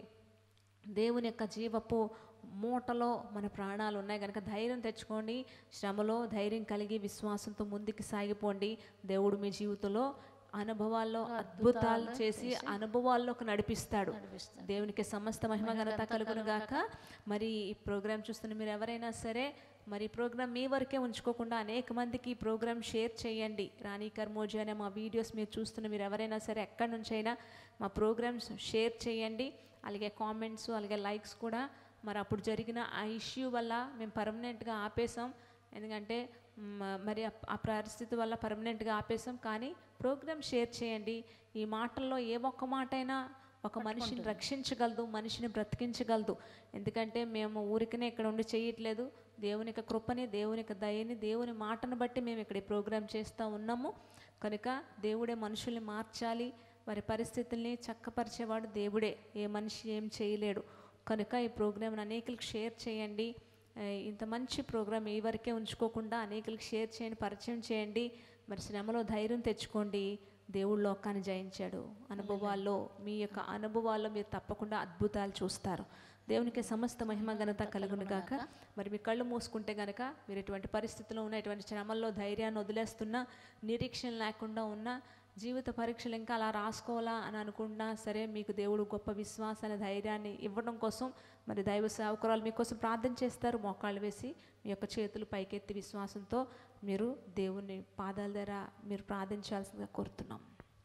దేవుని యొక్క జీవపు మూటలో మన ప్రాణాలు ఉన్నాయి కనుక ధైర్యం తెచ్చుకోండి శ్రమలో ధైర్యం కలిగి విశ్వాసంతో ముందుకు సాగిపోండి దేవుడు మీ జీవితంలో అనుభవాల్లో అద్భుతాలు చేసి అనుభవాల్లోకి నడిపిస్తాడు దేవునికి సమస్త మహిమ ఘనత కలుగును గాక మరి ఈ ప్రోగ్రామ్ చూస్తున్న మీరు ఎవరైనా సరే మరి ఈ ప్రోగ్రామ్ మీ వరకే ఉంచుకోకుండా అనేక మందికి ఈ ప్రోగ్రామ్ షేర్ చేయండి రాణి కర్మోజీ అనే మా వీడియోస్ మీరు చూస్తున్న మీరు ఎవరైనా సరే ఎక్కడి నుంచైనా మా ప్రోగ్రామ్స్ షేర్ చేయండి అలాగే కామెంట్స్ అలాగే లైక్స్ కూడా మరి అప్పుడు జరిగిన ఆ ఇష్యూ వల్ల మేము పర్మనెంట్గా ఆపేసాం ఎందుకంటే మ- మరి ఆ- ఆ పరిస్థితి వల్ల పర్మనెంట్గా ఆపేసాం కానీ ప్రోగ్రామ్ షేర్ చేయండి ఈ మాటల్లో ఏ ఒక్క మాట అయినా ఒక మనిషిని రక్షించగలదు మనిషిని బ్రతికించగలదు ఎందుకంటే మేము ఊరికనే ఇక్కడ ఉండి చేయట్లేదు దేవుని యొక్క కృపని దేవుని యొక్క దయని దేవుని మాటను బట్టి మేము ఇక్కడ ఈ ప్రోగ్రామ్ చేస్తూ ఉన్నాము కనుక దేవుడే మనుషుల్ని మార్చాలి వారి పరిస్థితుల్ని చక్కపరిచేవాడు దేవుడే ఏ మనిషి ఏం చేయలేడు కనుక ఈ ప్రోగ్రామ్ని అనేకులకు షేర్ చేయండి ఆ, ఇంత మంచి ప్రోగ్రామ్ ఈ వరకే ఉంచుకోకుండా అనేకులకు షేర్ చేయండి పరిచయం చేయండి మరి శ్రమలో ధైర్యం తెచ్చుకోండి దేవుడు లోకాన్ని జయించాడు అనుభవాల్లో మీ యొక్క అనుభవాల్లో మీరు తప్పకుండా అద్భుతాలు చూస్తారు దేవునికి సమస్త మహిమ ఘనత కలుగును గాక మరి మీ కళ్ళు మూసుకుంటే గనక మీరు ఎటువంటి పరిస్థితుల్లో ఉన్న ఎటువంటి శ్రమల్లో ధైర్యాన్ని వదిలేస్తున్నా నిరీక్షణ లేకుండా ఉన్న జీవిత పరీక్షలు ఇంకా అలా రాసుకోవాలా అని అనుకున్నా సరే మీకు దేవుడు గొప్ప విశ్వాసాన్ని ధైర్యాన్ని ఇవ్వడం కోసం మరి దైవ సేవకురాలు మీకోసం ప్రార్థన చేస్తారు మోకాళ్ళు వేసి మీ యొక్క చేతులు పైకెత్తి విశ్వాసంతో మీరు దేవుని పాదాల దగ్గర మీరు ప్రార్థించాల్సిందిగా కోరుతున్నాం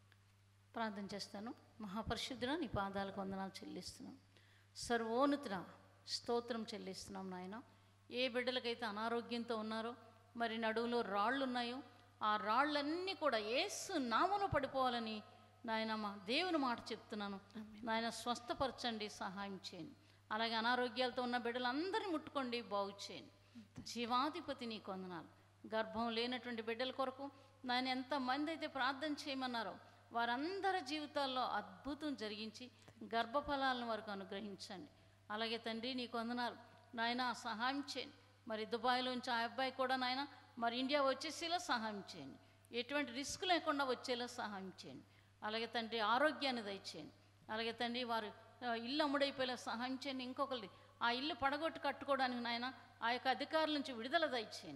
ప్రార్థన చేస్తాను మహాపరిశుద్ధుడ నీ పాదాలకు వందనాలు చెల్లిస్తున్నాం సర్వోన్నతుడ స్తోత్రం చెల్లిస్తున్నాం నాయన ఏ బిడ్డలకైతే అనారోగ్యంతో ఉన్నారో మరి నడువులో రాళ్ళు ఉన్నాయో ఆ రాళ్ళన్నీ కూడా ఏసు నామలో పడిపోవాలని నాయన మా దేవుని మాట చెప్తున్నాను నాయన స్వస్థపరచండి సహాయం చేయండి అలాగే అనారోగ్యాలతో ఉన్న బిడ్డలందరినీ ముట్టుకోండి బాగు చేయండి జీవాధిపతి నీ కొందనాలు గర్భం లేనటువంటి బిడ్డల కొరకు నాయన ఎంతమంది అయితే ప్రార్థన చేయమన్నారో వారందరి జీవితాల్లో అద్భుతం జరిగించి గర్భఫలాలను వరకు అనుగ్రహించండి అలాగే తండ్రి నీ కొందనాలు నాయన సహాయం చేయండి మరి దుబాయ్లోంచి ఆ అబ్బాయి కూడా నాయన మరి ఇండియా వచ్చేసేలా సహాయం చేయండి ఎటువంటి రిస్క్ లేకుండా వచ్చేలా సహాయం చేయండి అలాగే తండ్రి ఆరోగ్యాన్ని దయచేయండి అలాగే తండ్రి వారు ఆ, ఇల్లు అమ్ముడైపోయేలా సహాయం చేయండి ఇంకొకరిది ఆ ఇల్లు పడగొట్టి కట్టుకోవడానికి నాయన ఆ యొక్క అధికారుల నుంచి విడుదల దయచేయండి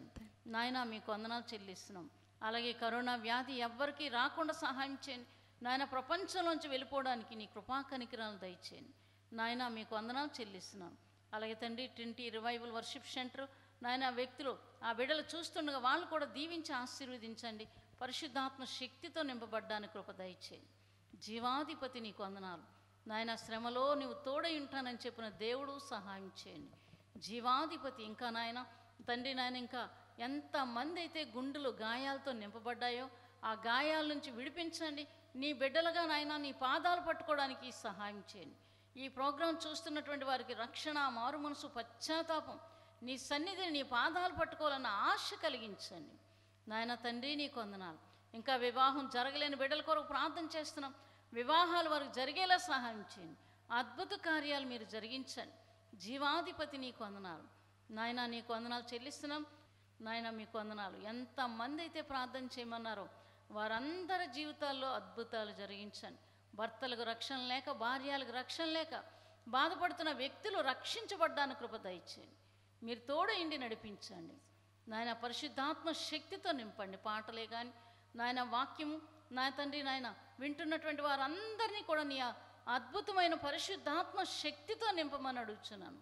నాయన మీకు వందనాలు చెల్లిస్తున్నాం అలాగే కరోనా వ్యాధి ఎవ్వరికీ రాకుండా సహాయం చేయండి నాయన ప్రపంచంలోంచి వెళ్ళిపోవడానికి నీ కృపా కనికరాలు దయచేయండి నాయన మీకు వందనాలు చెల్లిస్తున్నాం అలాగే తండ్రి ట్వంటీ రివైవల్ వర్షిప్ సెంటర్ నాయన వ్యక్తులు ఆ బిడ్డలు చూస్తుండగా వాళ్ళు కూడా దీవించి ఆశీర్వదించండి పరిశుద్ధాత్మ శక్తితో నింపబడ్డానికి కృప దయచేయండి జీవాధిపతి నీకు వందనాలు నాయన శ్రమలో నువ్వు తోడై ఉంటానని చెప్పిన దేవుడు సహాయం చేయండి జీవాధిపతి ఇంకా నాయన తండ్రి నాయన ఇంకా ఎంతమంది అయితే గుండెలు గాయాలతో నింపబడ్డాయో ఆ గాయాల నుంచి విడిపించండి నీ బిడ్డలుగా నాయన నీ పాదాలు పట్టుకోవడానికి సహాయం చేయండి ఈ ప్రోగ్రాం చూస్తున్నటువంటి వారికి రక్షణ మారు మనసు పశ్చాత్తాపం నీ సన్నిధిని నీ పాదాలు పట్టుకోవాలన్న ఆశ కలిగించండి నాయన తండ్రి నీ కొందనాలు ఇంకా వివాహం జరగలేని బిడ్డల కొరకు ప్రార్థన చేస్తున్నాం వివాహాలు వారికి జరిగేలా సహాయం చేయండి అద్భుత కార్యాలు మీరు జరిగించండి జీవాధిపతి నీ కొందనాలు నాయన నీ కొందనాలు చెల్లిస్తున్నాం నాయన మీ కొందనాలు ఎంతమంది అయితే ప్రార్థన చేయమన్నారో వారందరి జీవితాల్లో అద్భుతాలు జరిగించండి భర్తలకు రక్షణ లేక భార్యలకు రక్షణ లేక బాధపడుతున్న వ్యక్తులు రక్షించబడ్డానికి కృప దయచేయండి మీరు తోడు ఇండి నడిపించండి నాయన పరిశుద్ధాత్మ శక్తితో నింపండి పాటలే కానీ నాయన వాక్యము నా తండ్రి నాయన వింటున్నటువంటి వారందరినీ కూడా నీ ఆ అద్భుతమైన పరిశుద్ధాత్మ శక్తితో నింపమని అడుగుచున్నాను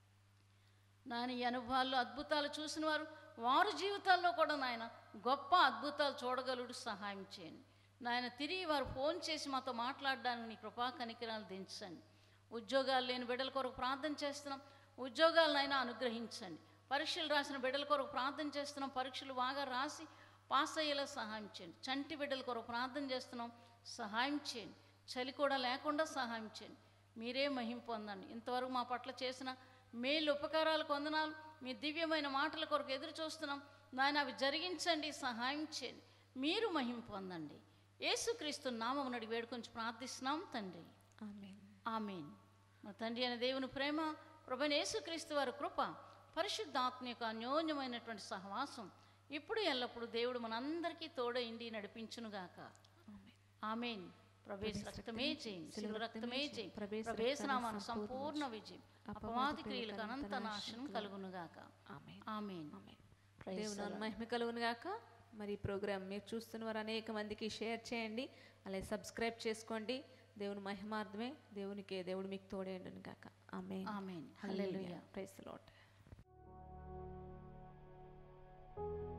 నాయన ఈ అనుభవాల్లో అద్భుతాలు చూసిన వారు వారి జీవితాల్లో కూడా నాయన గొప్ప అద్భుతాలు చూడగలుడు సహాయం చేయండి నాయన తిరిగి వారు ఫోన్ చేసి మాతో మాట్లాడడానికి నీ కృపా కనికరాలు దించండి ఉద్యోగాలు లేని బిడ్డల కొరకు ప్రార్థన చేస్తున్నాం ఉద్యోగాలనైనా అనుగ్రహించండి పరీక్షలు రాసిన బిడ్డల కొరకు ప్రార్థన చేస్తున్నాం పరీక్షలు బాగా రాసి పాస్ అయ్యేలా సహాయం చేయండి చంటి బిడ్డల కొరకు ప్రార్థన చేస్తున్నాం సహాయం చేయండి చలి కూడా లేకుండా సహాయం చేయండి మీరే మహిం పొందండి ఇంతవరకు మా పట్ల చేసిన మేలు ఉపకారాలకు వందనాలు మీ దివ్యమైన మాటల కొరకు ఎదురు చూస్తున్నాం నాయన అవి జరిగించండి సహాయం చేయండి మీరు మహిం పొందండి యేసుక్రీస్తు నామం నడి వేడుకొని ప్రార్థిస్తున్నాం తండ్రి ఆమేన్ ఆమెన్ మా తండ్రి అయిన దేవుని ప్రేమ ప్రభుని యేసుక్రీస్తు వారి కృప పరిశుద్ధాత్మ యొక్క అన్యోన్యమైనటువంటి సహవాసం ఇప్పుడు ఎల్లప్పుడు దేవుడు మనందరికీ తోడైండి నడిపించునుగాక ఆమేన్ ఆమెన్ ప్రవేశ రక్తమే జయం శిలువ రక్తమే జయం ప్రవేశ ప్రవేశనామాన రక్తాన సంపూర్ణ విజయం అపవాది క్రియలకు అనంత నాశనం కలుగునుగాక ఆమేన్ ఆమెన్ ఆమేన్ Praise దేవుని మహిమ కలుగును గాక మరి ఈ ప్రోగ్రామ్ మీరు చూస్తున్న వారు అనేక మందికి షేర్ చేయండి అలాగే సబ్స్క్రైబ్ చేసుకోండి దేవుని మహిమార్థమే దేవునికి దేవుడు మీకు తోడేయండును గాక amen amen hallelujah hallelujah praise lot